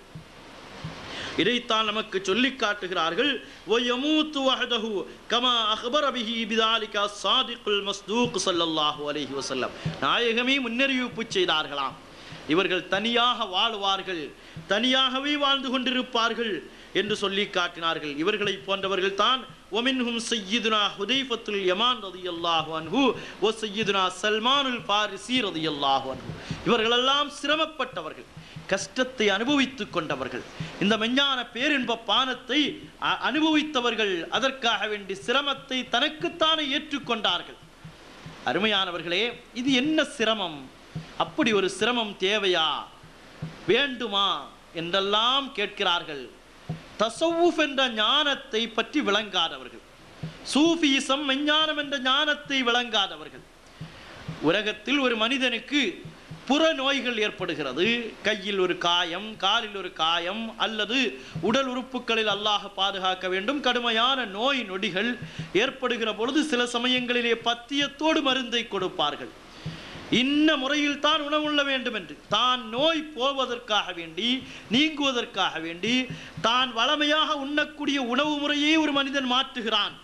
இதைத்தான் நமக்கு சொல்லி காட்டுகிறார்கள் وَيَمُوتُ وَحْدَهُ كَمَا أَخْبَرَ بِهِ بِذَلِكَ الصَّادِقُ الْمَصْدُوقُ صلى الله عليه وسلم நாயகமே முன்னறிவிப்பு செய்தார்களாம் இவர்கள் தனியாக வாழ்வார்கள் தனியாகவே வாழ்ந்து கொண்டிருப்பார்கள் என்று சொல்லி காட்டினார்கள் இவர்களை போன்றவர்கள் தான் ومنهم سيدنا حذيفة اليمان رضي الله عنه وسيدنا سلمان الفارسي رضي الله عنه இவர்களெல்லாம் சிரமப்பட்டவர்கள் கஷ்டத்தை அனுபவித்துக் கொண்டவர்கள் இந்த மெஞ்ஞான பேரின்ப பானத்தை அ- அனுபவித்தவர்கள் அதற்காக வேண்டி சிரமத்தை தனக்குத்தானே ஏற்றுக்கொண்டார்கள் அருமையானவர்களே இது என்ன சிரமம் அப்படி ஒரு சிரமம் தேவையா வேண்டுமா என்றெல்லாம் கேட்கிறார்கள் தசவுஃப் என்ற ஞானத்தை பற்றி விளங்காதவர்கள் சூஃபிசம் மெஞ்ஞானம் என்ற ஞானத்தை விளங்காதவர்கள் உலகத்தில் ஒரு மனிதனுக்கு புற நோய்கள் ஏற்படுகிறது கையில் ஒரு காயம் காலில் ஒரு காயம் அல்லது உடல் உறுப்புகளில் அல்லாஹ் பாதுகாக்க வேண்டும் கடுமையான நோய் நொடிகள் ஏற்படுகிற பொழுது சில சமயங்களிலே பத்தியத்தோடு மருந்தை கொடுப்பார்கள் இன்ன முறையில் தான் உணவுள்ள வேண்டும் என்று தான் நோய் போவதற்காக வேண்டி நீங்குவதற்காக வேண்டி தான் வளமையாக உண்ணக்கூடிய உணவு முறையை ஒரு மனிதன் மாற்றுகிறான்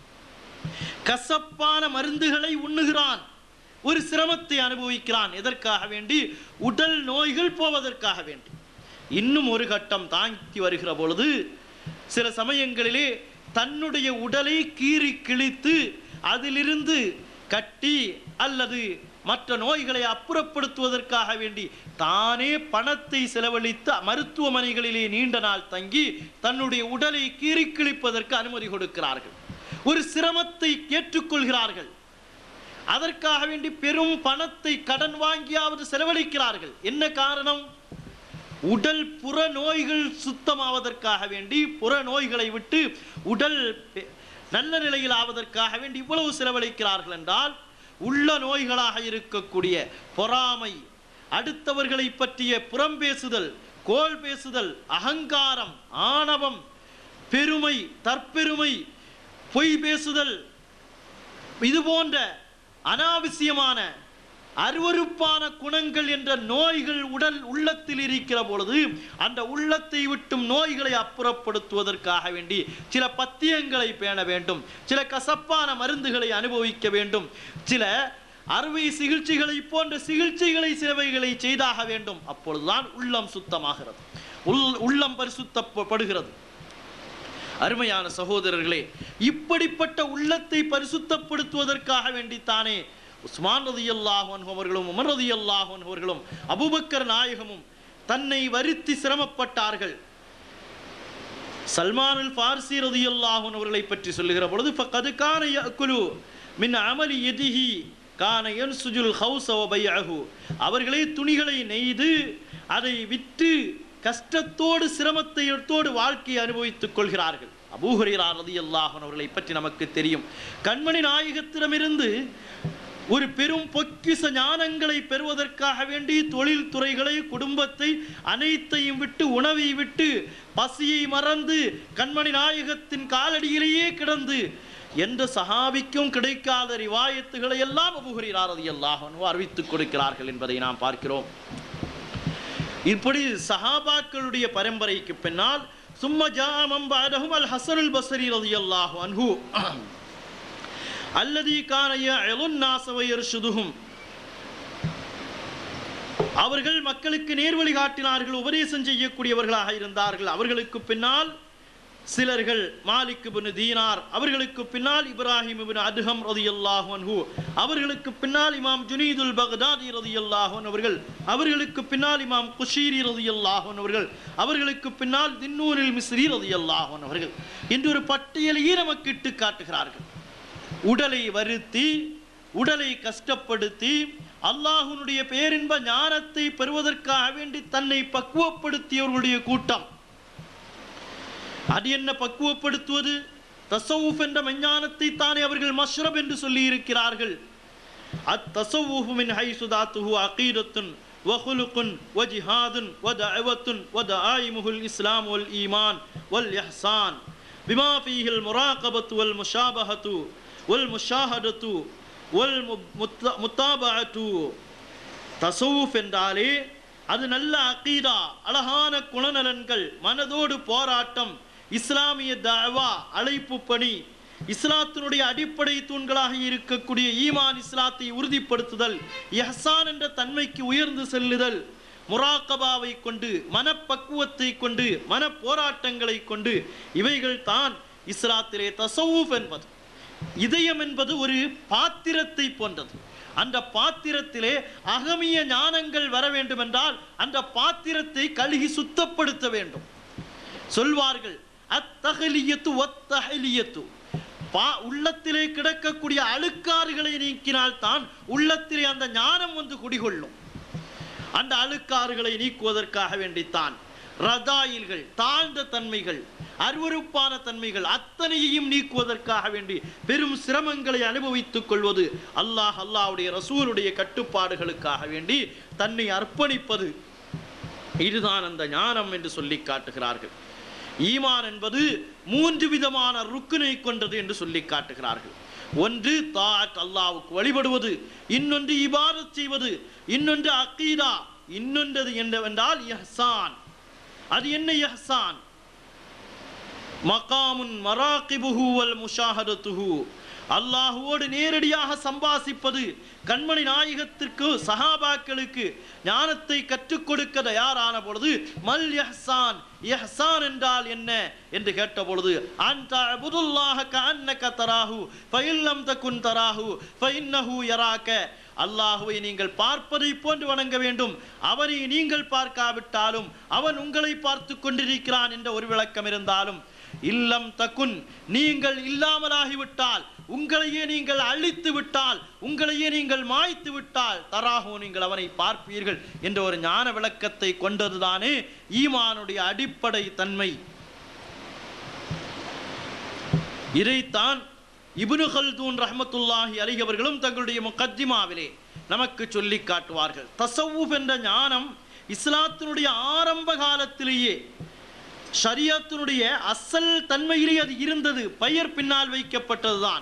கசப்பான மருந்துகளை உண்ணுகிறான் ஒரு சிரமத்தை அனுபவிக்கிறான் எதற்காக வேண்டி உடல் நோய்கள் போவதற்காக வேண்டி இன்னும் ஒரு கட்டம் தாங்கி வருகிற பொழுது சில சமயங்களிலே தன்னுடைய உடலை கீறி கிழித்து அதிலிருந்து கட்டி அல்லது மற்ற நோய்களை அப்புறப்படுத்துவதற்காக வேண்டி தானே பணத்தை செலவழித்து மருத்துவமனைகளிலே நீண்ட நாள் தங்கி தன்னுடைய உடலை கீறி கிழிப்பதற்கு அனுமதி கொடுக்கிறார்கள் ஒரு சிரமத்தை ஏற்றுக்கொள்கிறார்கள் அதற்காக வேண்டி பெரும் பணத்தை கடன் வாங்கியாவது செலவழிக்கிறார்கள் என்ன காரணம் உடல் புற நோய்கள் சுத்தமாவதற்காக வேண்டி புற நோய்களை விட்டு உடல் பெ- நல்ல நிலையில் ஆவதற்காக வேண்டி இவ்வளவு செலவழிக்கிறார்கள் என்றால் உள்ள நோய்களாக இருக்கக்கூடிய பொறாமை அடுத்தவர்களை பற்றிய புறம் பேசுதல் கோல் பேசுதல் அகங்காரம் ஆணவம் பெருமை தற்பெருமை பொய் பேசுதல் இது போன்ற அனாவசியமான அருவருப்பான குணங்கள் என்ற நோய்கள் உடல் உள்ளத்தில் இருக்கிற பொழுது அந்த உள்ளத்தை விட்டும் நோய்களை அப்புறப்படுத்துவதற்காக வேண்டி சில பத்தியங்களை பேண வேண்டும் சில கசப்பான மருந்துகளை அனுபவிக்க வேண்டும் சில அறுவை சிகிச்சைகளை போன்ற சிகிச்சைகளை சிலவைகளை செய்தாக வேண்டும் அப்பொழுதுதான் உள்ளம் சுத்தமாகிறது உள் உள்ளம் பரிசுத்தப்படுகிறது அருமையான சகோதரர்களே இப்படிப்பட்ட உள்ளத்தை பரிசுத்தப்படுத்துவதற்காக வேண்டித்தானே உஸ்மான் ரதியல்லாஹு அன்ஹு அவர்களும் உமர் ரதியல்லாஹு அன்ஹு அவர்களும் அபூபக்கர் நாயகமும் தன்னை வருத்தி சிரமப்பட்டார்கள் சல்மானுல் ஃபார்சி ரதியல்லாஹு அன்ஹு அவர்களை பற்றி சொல்லுகிற பொழுது ஃபகத் கான யஅகுலு மின் அமலி யதிஹி கான யன்சுஜுல் ஹௌஸ வ பைஅஹு அவர்களே துணிகளை நெய்து அதை விற்று கஷ்டத்தோடு சிரமத்தையோடு வாழ்க்கையை அனுபவித்துக் கொள்கிறார்கள் அபூஹுரைரா ரலியல்லாஹு அன்ஹு அவர்களை பற்றி நமக்கு தெரியும் கண்மணி நாயகத்திடமிருந்து ஒரு பெரும் பொக்கிச ஞானங்களை பெறுவதற்காக வேண்டி தொழில் துறைகளை குடும்பத்தை அனைத்தையும் விட்டு உணவை விட்டு பசியை மறந்து கண்மணி நாயகத்தின் காலடியிலேயே கிடந்து எந்த சஹாபிக்கும் கிடைக்காத ரிவாயத்துகளை எல்லாம் அபுஹுரிராரதி அல்லாஹ் அறிவித்துக் கொடுக்கிறார்கள் என்பதை நாம் பார்க்கிறோம் இப்படி சஹாபாக்களுடைய பரம்பரைக்கு பின்னால் சும்ம ஜாமம் பாதஹும் அல் ஹசனுல் பஸ்ரி ரலியல்லாஹு அன்ஹு அல்லதி கான யஅலுன் நாஸ வ யர்ஷுதுஹும் அவர்கள் மக்களுக்கு நேர்வழி காட்டினார்கள் உபதேசம் செய்யக்கூடியவர்களாக இருந்தார்கள் அவர்களுக்கு பின்னால் சிலர்கள் மாலிக் இப்னு தீனார் அவர்களுக்கு பின்னால் இப்ராஹிம் இப்னு அதுஹம் ரதியல்லாஹு அன்ஹு அவர்களுக்கு பின்னால் இமாம் ஜுனீதுல் பக்தாதி ரதியல்லாஹு அன்ஹு அவர்கள் அவர்களுக்கு பின்னால் இமாம் குஷீரி ரதியல்லாஹு அன்ஹு அவர்கள் அவர்களுக்கு பின்னால் தின்னூரில் மிஸ்ரி ரதியல்லாஹு அன்ஹு அவர்கள் என்று ஒரு பட்டியலையே நமக்கு இட்டு காட்டுகிறார்கள் உடலை வருத்தி உடலை கஷ்டப்படுத்தி அல்லாஹ்வுடைய பேரின்ப ஞானத்தை பெறுவதற்காக வேண்டி தன்னை பக்குவப்படுத்தியவர்களுடைய கூட்டம் அது என்ன பக்குவப்படுத்துவது தசவுஃப் என்ற மெஞ்ஞானத்தை தானே அவர்கள் மஷ்ரப் என்று சொல்லி இருக்கிறார்கள் அத்தசவுஃபு மின் ஹைசு தாத்துஹு அகீதத்துன் وخلق وجهاد ودعوة ودعائمه الإسلام والإيمان والإحسان بما فيه المراقبة والمشابهة والمشاهدة والمتابعة தசவுஃப் என்றாலே அது நல்ல அகீதா அழகான குணநலன்கள் மனதோடு போராட்டம் இஸ்லாமிய தாவா அழைப்பு பணி இஸ்லாத்தினுடைய அடிப்படை தூண்களாக இருக்கக்கூடிய ஈமான் இஸ்லாத்தை உறுதிப்படுத்துதல் இஹ்சான் என்ற தன்மைக்கு உயர்ந்து செல்லுதல் முராக்கபாவை கொண்டு மனப்பக்குவத்தை கொண்டு மன போராட்டங்களை கொண்டு இவைகள் தான் இஸ்லாத்திலே தசவுஃப் என்பது இதயம் என்பது ஒரு பாத்திரத்தை போன்றது அந்த பாத்திரத்திலே அகமிய ஞானங்கள் வர வேண்டும் என்றால் அந்த பாத்திரத்தை கழுகி சுத்தப்படுத்த வேண்டும் சொல்வார்கள் அத்தகலியத்து ஒத்தகலியத்து பா உள்ளத்திலே கிடக்கக்கூடிய அழுக்காறுகளை நீக்கினால் தான் உள்ளத்திலே அந்த ஞானம் வந்து குடிகொள்ளும் அந்த அழுக்காறுகளை நீக்குவதற்காக வேண்டித்தான் ரதாயில்கள் தாழ்ந்த தன்மைகள் அருவருப்பான தன்மைகள் அத்தனையையும் நீக்குவதற்காக வேண்டி பெரும் சிரமங்களை அனுபவித்துக் கொள்வது அல்லாஹ் அல்லாஹ்வுடைய ரசூலுடைய கட்டுப்பாடுகளுக்காக வேண்டி தன்னை அர்ப்பணிப்பது இதுதான் அந்த ஞானம் என்று சொல்லி காட்டுகிறார்கள் ஈமான் என்பது மூன்று விதமான ருக்குனை கொண்டது என்று சொல்லி காட்டுகிறார்கள் ஒன்று தாத் அல்லாவுக்கு வழிபடுவது இன்னொன்று இபாரத் செய்வது இன்னொன்று அக்கீதா இன்னொன்றது என்னவென்றால் இஹ்சான் அது என்ன இஹ்சான் மகாமுன் மராகிபுஹு வல் முஷாஹதத்துஹு அல்லாஹுவோடு நேரடியாக சம்பாசிப்பது கண்மணி நாயகத்திற்கு சஹாபாக்களுக்கு ஞானத்தை கற்றுக் கொடுக்க தயாரான பொழுது மல் யஹ்சான் யஹ்சான் என்றால் என்ன என்று கேட்ட பொழுது அந்த அபுதுல்லாஹ கஅன்னக தராஹு ஃபஇல்லம் தகுன் தராஹு ஃபஇன்னஹு யராக அல்லாஹுவை நீங்கள் பார்ப்பதை போன்று வணங்க வேண்டும் அவனை நீங்கள் பார்க்காவிட்டாலும் அவன் உங்களை பார்த்து கொண்டிருக்கிறான் என்ற ஒரு விளக்கம் இருந்தாலும் இல்லம் தக்குன் நீங்கள் இல்லாமலாகிவிட்டால் உங்களையே நீங்கள் அழித்து விட்டால் உங்களையே நீங்கள் மாய்த்து விட்டால் தராகோ நீங்கள் அவனை பார்ப்பீர்கள் என்ற ஒரு ஞான விளக்கத்தை கொண்டதுதானே ஈமானுடைய அடிப்படை தன்மை இதைத்தான் இப்னு ஹல்தூன் ரஹ்மத்துல்லாஹி அலைஹி அவர்களும் தங்களுடைய முகத்திமாவிலே நமக்கு சொல்லி காட்டுவார்கள் தசவுப் என்ற ஞானம் இஸ்லாத்தினுடைய ஆரம்ப காலத்திலேயே ஷரியத்தினுடைய அசல் தன்மையிலே அது இருந்தது பெயர் பின்னால் வைக்கப்பட்டதுதான்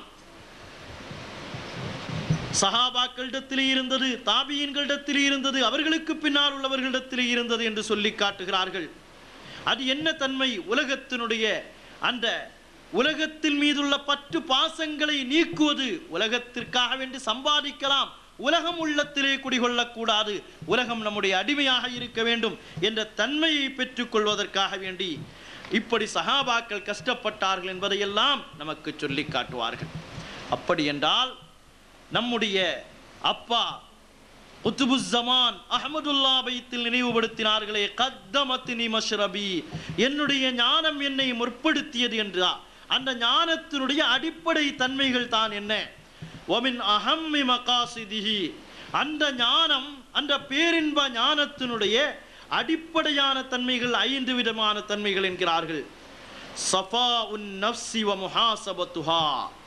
சஹாபாக்களிடத்திலே இருந்தது தாபியன்களிடத்திலே இருந்தது அவர்களுக்கு பின்னால் உள்ளவர்களிடத்திலே இருந்தது என்று சொல்லி காட்டுகிறார்கள் அது என்ன தன்மை உலகத்தினுடைய அந்த உலகத்தின் மீதுள்ள பற்று பாசங்களை நீக்குவது உலகத்திற்காக வேண்டி சம்பாதிக்கலாம் உலகம் உள்ளத்திலே குடிகொள்ளக்கூடாது உலகம் நம்முடைய அடிமையாக இருக்க வேண்டும் என்ற தன்மையை பெற்றுக்கொள்வதற்காக வேண்டி இப்படி சஹாபாக்கள் கஷ்டப்பட்டார்கள் என்பதையெல்லாம் நமக்கு சொல்லி காட்டுவார்கள் அப்படி என்றால் நம்முடைய அப்பா குத்துபுஸ்ஸமான் அஹமதுல்லா பைத்தில் நினைவுபடுத்தினார்களே கத்தமத்தினி மஷ்ரபி என்னுடைய ஞானம் என்னை முற்படுத்தியது என்றா அந்த ஞானத்தினுடைய அடிப்படை தன்மைகள் தான் என்ன ஒமின் அஹம்மி மகாசிதிஹி அந்த ஞானம் அந்த பேரின்ப ஞானத்தினுடைய அடிப்படையான தன்மைகள் ஐந்து விதமான தன்மைகள் என்கிறார்கள் சஃபா உன் நஃப்சி வ முஹாசபத்துஹா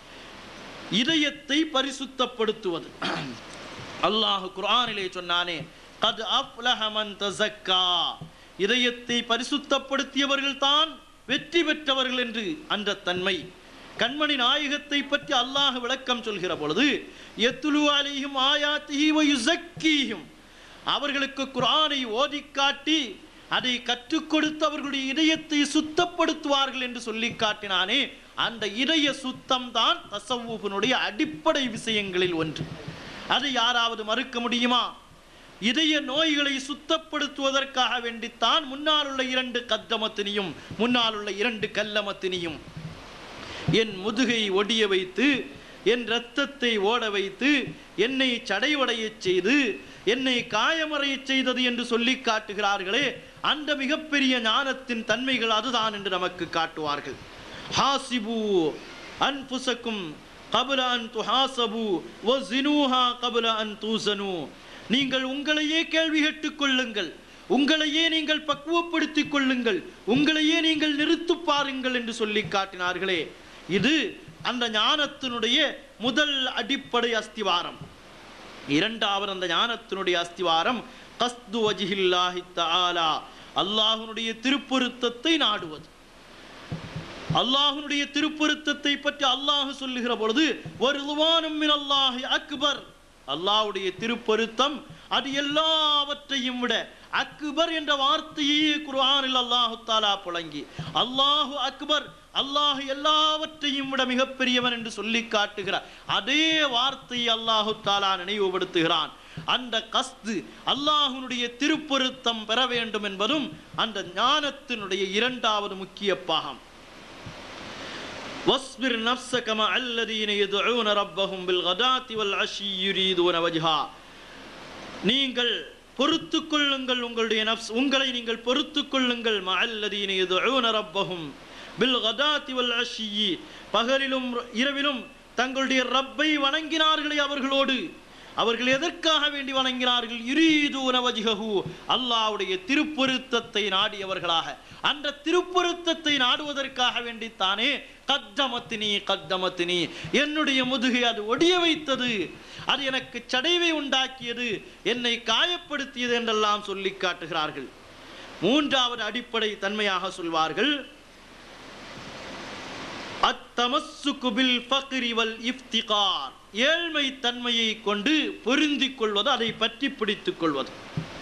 இதயத்தை பரிசுத்தப்படுத்துவது அல்லாஹ் குர்ஆனிலே சொன்னானே கத் அஃப்லஹ மன் தஸக்கா இதயத்தை பரிசுத்தப்படுத்தியவர்கள் தான் வெற்றி பெற்றவர்கள் என்று அந்த தன்மை கண்மணி நாயகத்தை பற்றி அல்லாஹ் விளக்கம் சொல்கிற பொழுது எத்துலு அலைஹிம் ஆயாத்திஹி வ யுஸக்கீஹிம் அவர்களுக்கு குர்ஆனை ஓதி காட்டி அதை கற்றுக் கொடுத்து அவர்களுடைய இதயத்தை சுத்தப்படுத்துவார்கள் என்று சொல்லி காட்டினானே அந்த இதய சுத்தம் தான் தசவுனுடைய அடிப்படை விஷயங்களில் ஒன்று அதை யாராவது மறுக்க முடியுமா இதய நோய்களை சுத்தப்படுத்துவதற்காக வேண்டித்தான் முன்னால் உள்ள இரண்டு கத்தமத்தினியும் முன்னால் உள்ள இரண்டு கல்லமத்தினியும் என் முதுகை ஒடிய வைத்து என் இரத்தத்தை ஓட வைத்து என்னை சடைவடையச் செய்து என்னை காயமறையச் செய்தது என்று சொல்லி காட்டுகிறார்களே அந்த மிகப்பெரிய ஞானத்தின் தன்மைகள் அதுதான் என்று நமக்கு காட்டுவார்கள் ஹாசிபு அன்புசக்கும் கபல அன் துஹாசபு வஸினூஹா கபல அன் தூசனு நீங்கள் உங்களையே கேள்வி கேட்டுக் கொள்ளுங்கள் உங்களையே நீங்கள் பக்குவப்படுத்திக் கொள்ளுங்கள் உங்களையே நீங்கள் நிறுத்து பாருங்கள் என்று சொல்லி காட்டினார்களே இது அந்த ஞானத்தினுடைய முதல் அடிப்படை அஸ்திவாரம் இரண்டாவது அந்த ஞானத்தினுடைய அஸ்திவாரம் கஸ்து வஜிஹில்லாஹி தஆலா அல்லாஹ்வுடைய திருப்பொருத்தத்தை நாடுவது அல்லாஹ்வுடைய திருப்பொருத்தத்தை பற்றி அல்லாஹ் சொல்லுகிற பொழுது வருவானும் மினல்லாஹி அக்பர் அல்லாஹ்வுடைய திருப்பொருத்தம் அது எல்லாவற்றையும் விட அக்பர் என்ற வார்த்தையே குர்ஆனில் அல்லாஹு தாலா புழங்கி அல்லாஹு அக்பர் அல்லாஹ் எல்லாவற்றையும் விட மிகப்பெரியவன் என்று சொல்லி காட்டுகிறார் அதே வார்த்தையை அல்லாஹு தாலா நினைவுபடுத்துகிறான் அந்த கஸ்து அல்லாஹ்வுடைய திருப்பொருத்தம் பெற வேண்டும் என்பதும் அந்த ஞானத்தினுடைய இரண்டாவது முக்கிய பாகம் واصبر نفسك مع الذين يدعون ربهم بالغداة والعشي يريدون وجها நீங்கள் பொறுத்து கொள்ளுங்கள் உங்களுடைய நப்ஸ் உங்களை நீங்கள் பொறுத்து கொள்ளுங்கள் மஅல்லதீன யதுஊன ரப்பஹும் பில் கதாத்தி வல் அஷியி பகலிலும் இரவிலும் தங்களுடைய ரப்பை வணங்கினார்களே அவர்களோடு அவர்கள் எதற்காக வேண்டி வணங்கினார்கள் யுரீதூன வஜ்ஹஹு அல்லாஹ்வுடைய திருப்பொருத்தத்தை நாடியவர்களாக அந்த திருப்பொருத்தத்தை நாடுவதற்காக வேண்டித்தானே கத்தமத்தினி கத்தமத்தினி என்னுடைய முதுகை அது ஒடிய வைத்தது அது எனக்கு சடைவை உண்டாக்கியது என்னை காயப்படுத்தியது என்றெல்லாம் சொல்லி காட்டுகிறார்கள் மூன்றாவது அடிப்படை தன்மையாக சொல்வார்கள் அத்தமஸ்ஸுக்கு பில் ஃபக்ரி வல் இஃப்திகார் ஏழ்மை தன்மையை கொண்டு பொருந்திக் கொள்வது அதை பற்றி பிடித்துக் கொள்வது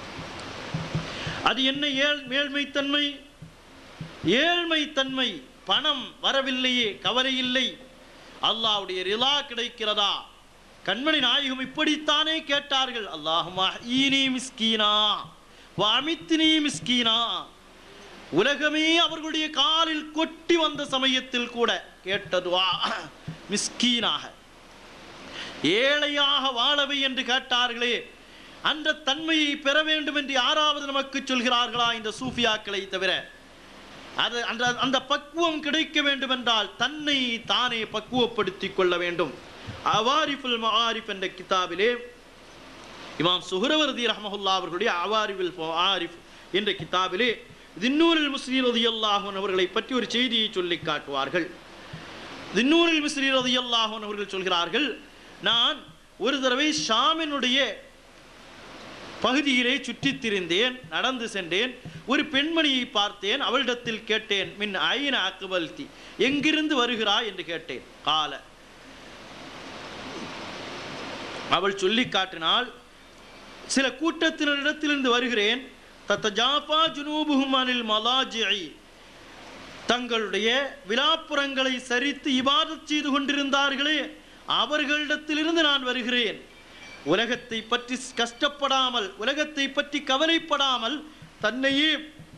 அது என்ன ஏழ் ஏழ்மை தன்மை ஏழ்மை தன்மை பணம் வரவில்லையே கவலை இல்லை அல்லாஹ்வுடைய ரிலா கிடைக்கிறதா கண்மணி நாயகம் இப்படித்தானே கேட்டார்கள் அல்லாஹுமா ஈனி மிஸ்கீனா வாமித்தினி மிஸ்கீனா உலகமே அவர்களுடைய காலில் கொட்டி வந்த சமயத்தில் கூட கேட்டது வா மிஸ்கீனாக ஏழையாக வாழவை என்று கேட்டார்களே அந்த தன்மையை பெற வேண்டும் என்று யாராவது நமக்கு சொல்கிறார்களா இந்த சூஃபியாக்களை தவிர அது அந்த அந்த பக்குவம் கிடைக்க வேண்டும் என்றால் தன்னை தானே பக்குவப்படுத்திக் கொள்ள வேண்டும் அவாரிஃபுல் மஆரிஃப் என்ற கிதாபிலே இமாம் சுஹரவர்தி ரஹமஹுல்லா அவர்களுடைய அவாரிஃபுல் மஆரிஃப் என்ற கிதாபிலே தின்னூரில் முஸ்லீம் ரதியல்லாஹன் அவர்களை பற்றி ஒரு செய்தியை சொல்லி காட்டுவார்கள் தின்னூரில் மிஸ்ரி ரதியல்லாஹன் அவர்கள் சொல்கிறார்கள் நான் ஒரு தடவை ஷாமினுடைய பகுதியிலே சுற்றித் திரிந்தேன் நடந்து சென்றேன் ஒரு பெண்மணியை பார்த்தேன் அவளிடத்தில் கேட்டேன் மின் ஐன அக்குபல்தி எங்கிருந்து வருகிறாய் என்று கேட்டேன் கால அவள் சொல்லி காட்டினாள் சில கூட்டத்தினரிடத்திலிருந்து வருகிறேன் தத்தஜாஃபா ஜுனூபுஹும் அனில் மலாஜிஐ தங்களுடைய விழாப்புறங்களை சரித்து இபாதத் செய்து கொண்டிருந்தார்களே அவர்களிடத்திலிருந்து நான் வருகிறேன் உலகத்தை பற்றி கஷ்டப்படாமல் உலகத்தை பற்றி கவலைப்படாமல் தன்னையே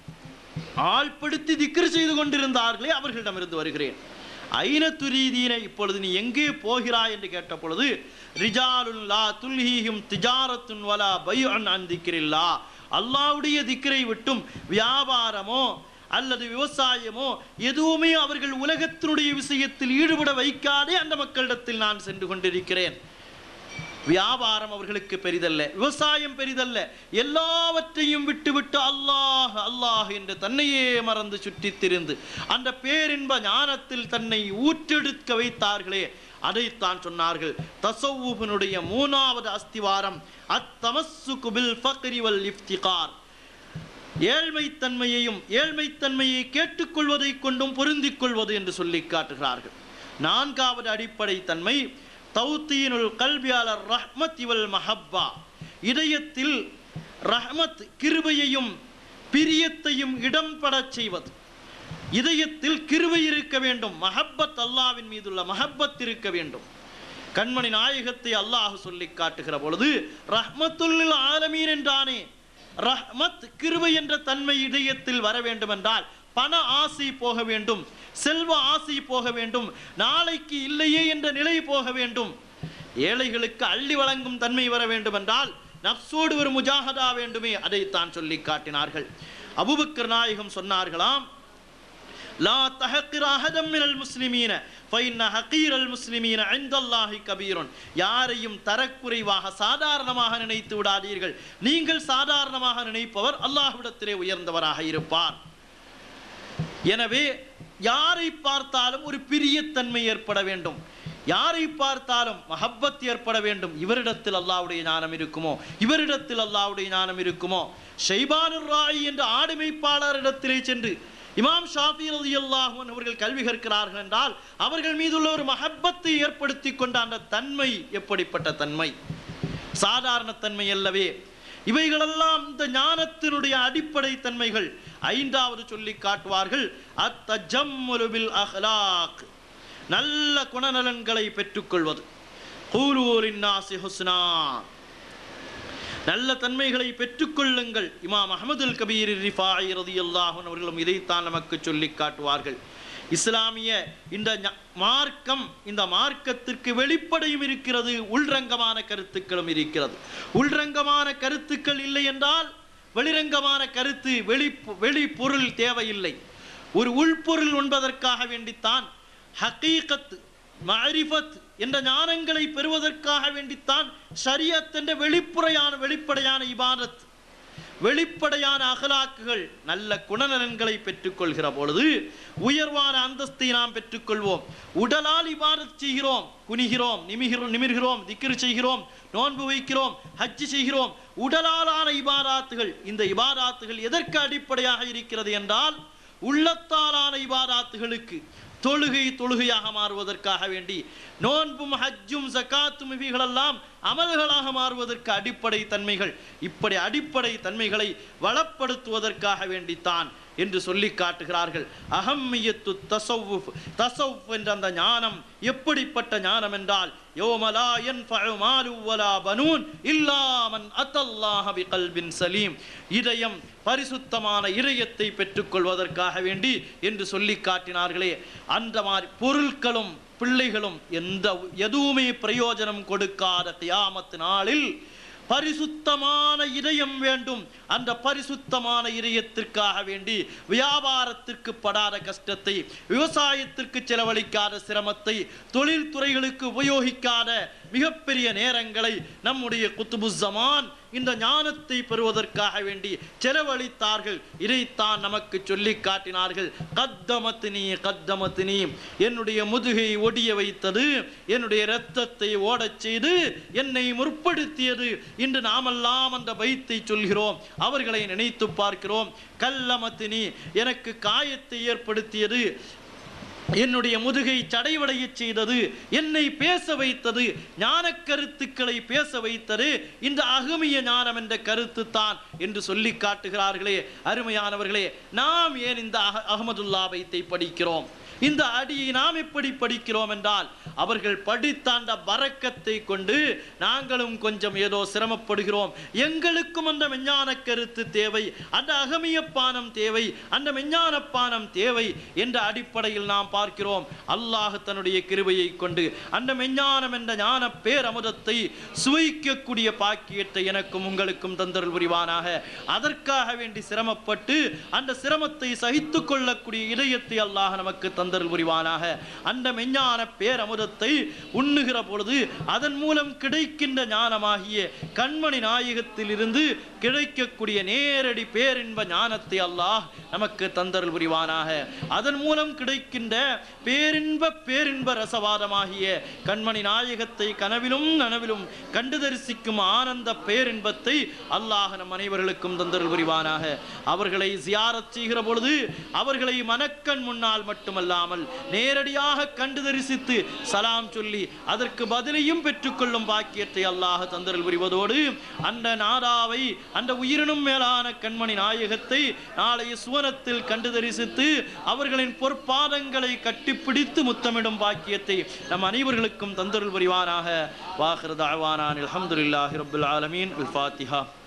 ஆள்படுத்தி திக்ரு செய்து கொண்டிருந்தார்களே அவர்களிடமிருந்து வருகிறேன் ஐன துரீதீன இப்பொழுது நீ எங்கே போகிறாய் என்று கேட்ட பொழுது ரிஜாலுன் லா துல்ஹீஹிம் திஜாரத்துன் வலா பைஅன் அன் திக்ரில்லா அல்லாஹ்வுடைய திக்ரை விட்டும் வியாபாரமோ அல்லது விவசாயமோ எதுவுமே அவர்கள் உலகத்தினுடைய விஷயத்தில் ஈடுபட வைக்காதே அந்த மக்களிடத்தில் நான் சென்று கொண்டிருக்கிறேன் வியாபாரம் அவர்களுக்கு பெரிதல்ல விவசாயம் பெரிதல்ல எல்லாவற்றையும் விட்டுவிட்டு அல்லாஹ் அல்லாஹ் என்று தன்னையே மறந்து சுற்றித் திரிந்து அந்த பேரின்ப ஞானத்தில் தன்னை ஊற்றெடுக்க வைத்தார்களே அதைத்தான் சொன்னார்கள் தசவுனுடைய மூணாவது அஸ்திவாரம் அத்தமஸ்ஸுகு பில் ஃபக்ரி வல் இஃப்திகார் ஏழ்மைத்தன்மையையும் ஏழ்மைத்தன்மையை கேட்டுக்கொள்வதை கொண்டும் பொருந்திக் கொள்வது என்று சொல்லி காட்டுகிறார்கள் நான்காவது அடிப்படை தன்மை தௌத்தீனுல் கல்வியாளர் ரஹ்மத் இவல் மஹப்பா இதயத்தில் ரஹ்மத் கிருபையையும் பிரியத்தையும் இடம்படச் செய்வது இதயத்தில் கிருபை இருக்க வேண்டும் மஹப்பத் அல்லாவின் மீதுள்ள மஹப்பத் இருக்க வேண்டும் கண்மணி நாயகத்தை அல்லாஹ் சொல்லி காட்டுகிற பொழுது ரஹ்மத்துல்லில் ஆலமீன் என்றானே ரஹ்மத் கிருபை என்ற தன்மை இதயத்தில் வர வேண்டும் என்றால் பண ஆசை போக வேண்டும் செல்வ ஆசை போக வேண்டும் நாளைக்கு இல்லையே என்ற நிலை போக வேண்டும் ஏழைகளுக்கு அள்ளி வழங்கும் தன்மை வர வேண்டும் என்றால் நப்சோடு ஒரு முஜாஹதா வேண்டுமே அதைத்தான் சொல்லி காட்டினார்கள் அபுபக்கர் நாயகம் சொன்னார்களாம் லா தஹக்கிர அஹதம் மினல் முஸ்லிமீன ஃபைன்ன ஹகீரல் முஸ்லிமீன இந்தல்லாஹி கபீருன் யாரையும் தரக்குறைவாக சாதாரணமாக நினைத்து விடாதீர்கள் நீங்கள் சாதாரணமாக நினைப்பவர் அல்லாஹ்விடத்திலே உயர்ந்தவராக இருப்பார் எனவே யாரை பார்த்தாலும் ஒரு பிரியத்தன்மை ஏற்பட வேண்டும் யாரை பார்த்தாலும் மஹப்பத் ஏற்பட வேண்டும் இவரிடத்தில் அல்லாஹ்வுடைய ஞானம் இருக்குமோ இவரிடத்தில் அல்லாஹ்வுடைய ஞானம் இருக்குமோ ஷைபானுர் ராய் என்ற ஆடுமைப்பாளரிடத்திலே சென்று இமாம் ஷாஃபி ரலியல்லாஹு அன்ஹு அவர்கள் கல்வி கற்கிறார்கள் என்றால் அவர்கள் மீதுள்ள ஒரு மஹப்பத்தை ஏற்படுத்தி கொண்ட அந்த தன்மை எப்படிப்பட்ட தன்மை சாதாரண தன்மை அல்லவே இவைகளெல்லாம் இந்த ஞானத்தினுடைய அடிப்படை தன்மைகள் ஐந்தாவது சொல்லி காட்டுவார்கள் அத்தஜம்முலு பில் அஹ்லாக் நல்ல குணநலன்களை பெற்றுக்கொள்வது கூலூரின் நாசி ஹுஸ்னா நல்ல தன்மைகளை பெற்றுக்கொள்ளுங்கள் இமாம் அஹமதுல் கபீர் ரிஃபாய் ரதியல்லாஹன் அவர்களும் இதைத்தான் நமக்கு சொல்லி காட்டுவார்கள் இஸ்லாமிய இந்த ஞ- மார்க்கம் இந்த மார்க்கத்திற்கு வெளிப்படையும் இருக்கிறது உள்ரங்கமான கருத்துக்களும் இருக்கிறது உள்ரங்கமான கருத்துக்கள் இல்லை என்றால் வெளிரங்கமான கருத்து வெளி வெளி பொருள் தேவையில்லை ஒரு உள்பொருள் என்பதற்காக வேண்டித்தான் ஹகீகத் மஅரிஃபத் என்ற ஞானங்களை பெறுவதற்காக வேண்டித்தான் ஷரியத் என்ற வெளிப்புறையான வெளிப்படையான இபாதத் வெளிப்படையான அகலாக்குகள் நல்ல குணநலன்களை பெற்றுக்கொள்கிற பொழுது உயர்வான அந்தஸ்தை நாம் பெற்றுக்கொள்வோம் உடலால் இபாதத் செய்கிறோம் குனிகிறோம் நிமிகிறோம் நிமிர்கிறோம் திக்ரு செய்கிறோம் நோன்பு வைக்கிறோம் ஹஜ்ஜி செய்கிறோம் உடலாலான இபாராத்துகள் இந்த இபாராத்துகள் எதற்கு அடிப்படையாக இருக்கிறது என்றால் உள்ளத்தாலான இபாராத்துகளுக்கு தொழுகை தொழுகையாக மாறுவதற்காக வேண்டி நோன்பும் ஹஜ்ஜும் சக்காத்தும் இவைகளெல்லாம் அமல்களாக மாறுவதற்கு அடிப்படை தன்மைகள் இப்படி அடிப்படை தன்மைகளை வளப்படுத்துவதற்காக வேண்டித்தான் என்று சொல்லி காட்டுகிறார்கள் அகம்மியத்து தசவுஃப் தசவுஃப் என்ற அந்த ஞானம் எப்படிப்பட்ட ஞானம் என்றால் யோமலா யன்ஃபஉ மாலு வலா பனூன் இல்லா மன் அத்தல்லாஹ பிகல்பின் சலீம் இதயம் பரிசுத்தமான இதயத்தை பெற்றுக்கொள்வதற்காக வேண்டி என்று சொல்லி காட்டினார்களே அந்த மாதிரி பொருட்களும் பிள்ளைகளும் எந்த எதுவுமே பிரயோஜனம் கொடுக்காத கியாமத்து நாளில் பரிசுத்தமான இதயம் வேண்டும் அந்த பரிசுத்தமான இதயத்திற்காக வேண்டி வியாபாரத்திற்கு படாத கஷ்டத்தை விவசாயத்திற்கு செலவழிக்காத சிரமத்தை தொழில்துறைகளுக்கு உபயோகிக்காத மிகப்பெரிய நேரங்களை நம்முடைய குத்துபுஸ்ஸமான் இந்த ஞானத்தை பெறுவதற்காக வேண்டி செலவழித்தார்கள் இதைத்தான் நமக்கு சொல்லி காட்டினார்கள் கத்தமத்தினி கத்தமத்தினி என்னுடைய முதுகை ஒடிய வைத்தது என்னுடைய இரத்தத்தை ஓடச் செய்து என்னை முற்படுத்தியது இன்று நாமெல்லாம் அந்த பைத்தை சொல்கிறோம் அவர்களை நினைத்து பார்க்கிறோம் கல்லமத்தினி எனக்கு காயத்தை ஏற்படுத்தியது என்னுடைய முதுகை சடைவடையச் செய்தது என்னை பேச வைத்தது ஞான கருத்துக்களை பேச வைத்தது இந்த அகமிய ஞானம் என்ற கருத்து தான் என்று சொல்லி காட்டுகிறார்களே அருமையானவர்களே நாம் ஏன் இந்த அக அகமதுல்லா பைத்தை படிக்கிறோம் இந்த அடியை நாம் எப்படி படிக்கிறோம் என்றால் அவர்கள் படித்த அந்த பறக்கத்தை கொண்டு நாங்களும் கொஞ்சம் ஏதோ சிரமப்படுகிறோம் எங்களுக்கும் அந்த மெஞ்ஞான கருத்து தேவை அந்த அகமிய பானம் தேவை அந்த மெஞ்ஞான பானம் தேவை என்ற அடிப்படையில் நாம் பார்க்கிறோம் அல்லாஹ் தன்னுடைய கிருபையை கொண்டு அந்த மெஞ்ஞானம் என்ற ஞான பேரமுதத்தை சுவைக்கக்கூடிய பாக்கியத்தை எனக்கும் உங்களுக்கும் தந்தருள் புரிவானாக அதற்காக வேண்டி சிரமப்பட்டு அந்த சிரமத்தை சகித்துக் கொள்ளக்கூடிய இதயத்தை அல்லாஹ் நமக்கு தந்தருள் புரிவானாக அந்த மெஞ்ஞான பேரமுதத்தை உண்ணுகிற பொழுது அதன் மூலம் கிடைக்கின்ற ஞானமாகிய கண்மணி நாயகத்திலிருந்து கிடைக்கக்கூடிய நேரடி பேரின்ப ஞானத்தை அல்லாஹ் நமக்கு தந்தருள் புரிவானாக அதன் மூலம் கிடைக்கின்ற பேரின்ப பேரின்ப ரசவாதமாகிய கண்மணி நாயகத்தை கனவிலும் நனவிலும் கண்டு தரிசிக்கும் ஆனந்த பேரின்பத்தை அல்லாஹ் நம் அனைவர்களுக்கும் தந்தருள் புரிவானாக அவர்களை ஜியாரத் செய்கிற பொழுது அவர்களை மனக்கண் முன்னால் மட்டுமல்லாமல் நேரடியாக கண்டு தரிசித்து சலாம் சொல்லி அதற்கு பதிலையும் பெற்றுக்கொள்ளும் பாக்கியத்தை அல்லாஹ் தந்தருள் புரிவதோடு அந்த நாதாவை அந்த உயிரினும் மேலான கண்மணி நாயகத்தை நாளைய சுவனத்தில் கண்டு தரிசித்து அவர்களின் பொற்பாதங்களை கட்டிப்பிடித்து முத்தமிடும் பாக்கியத்தை நம் அனைவர்களுக்கும் தந்தருள் புரிவானாக வாஹிர் தாவானான் அல்ஹம்துலில்லாஹி ரப்பில் ஆலமீன் அல் ஃபாத்திஹா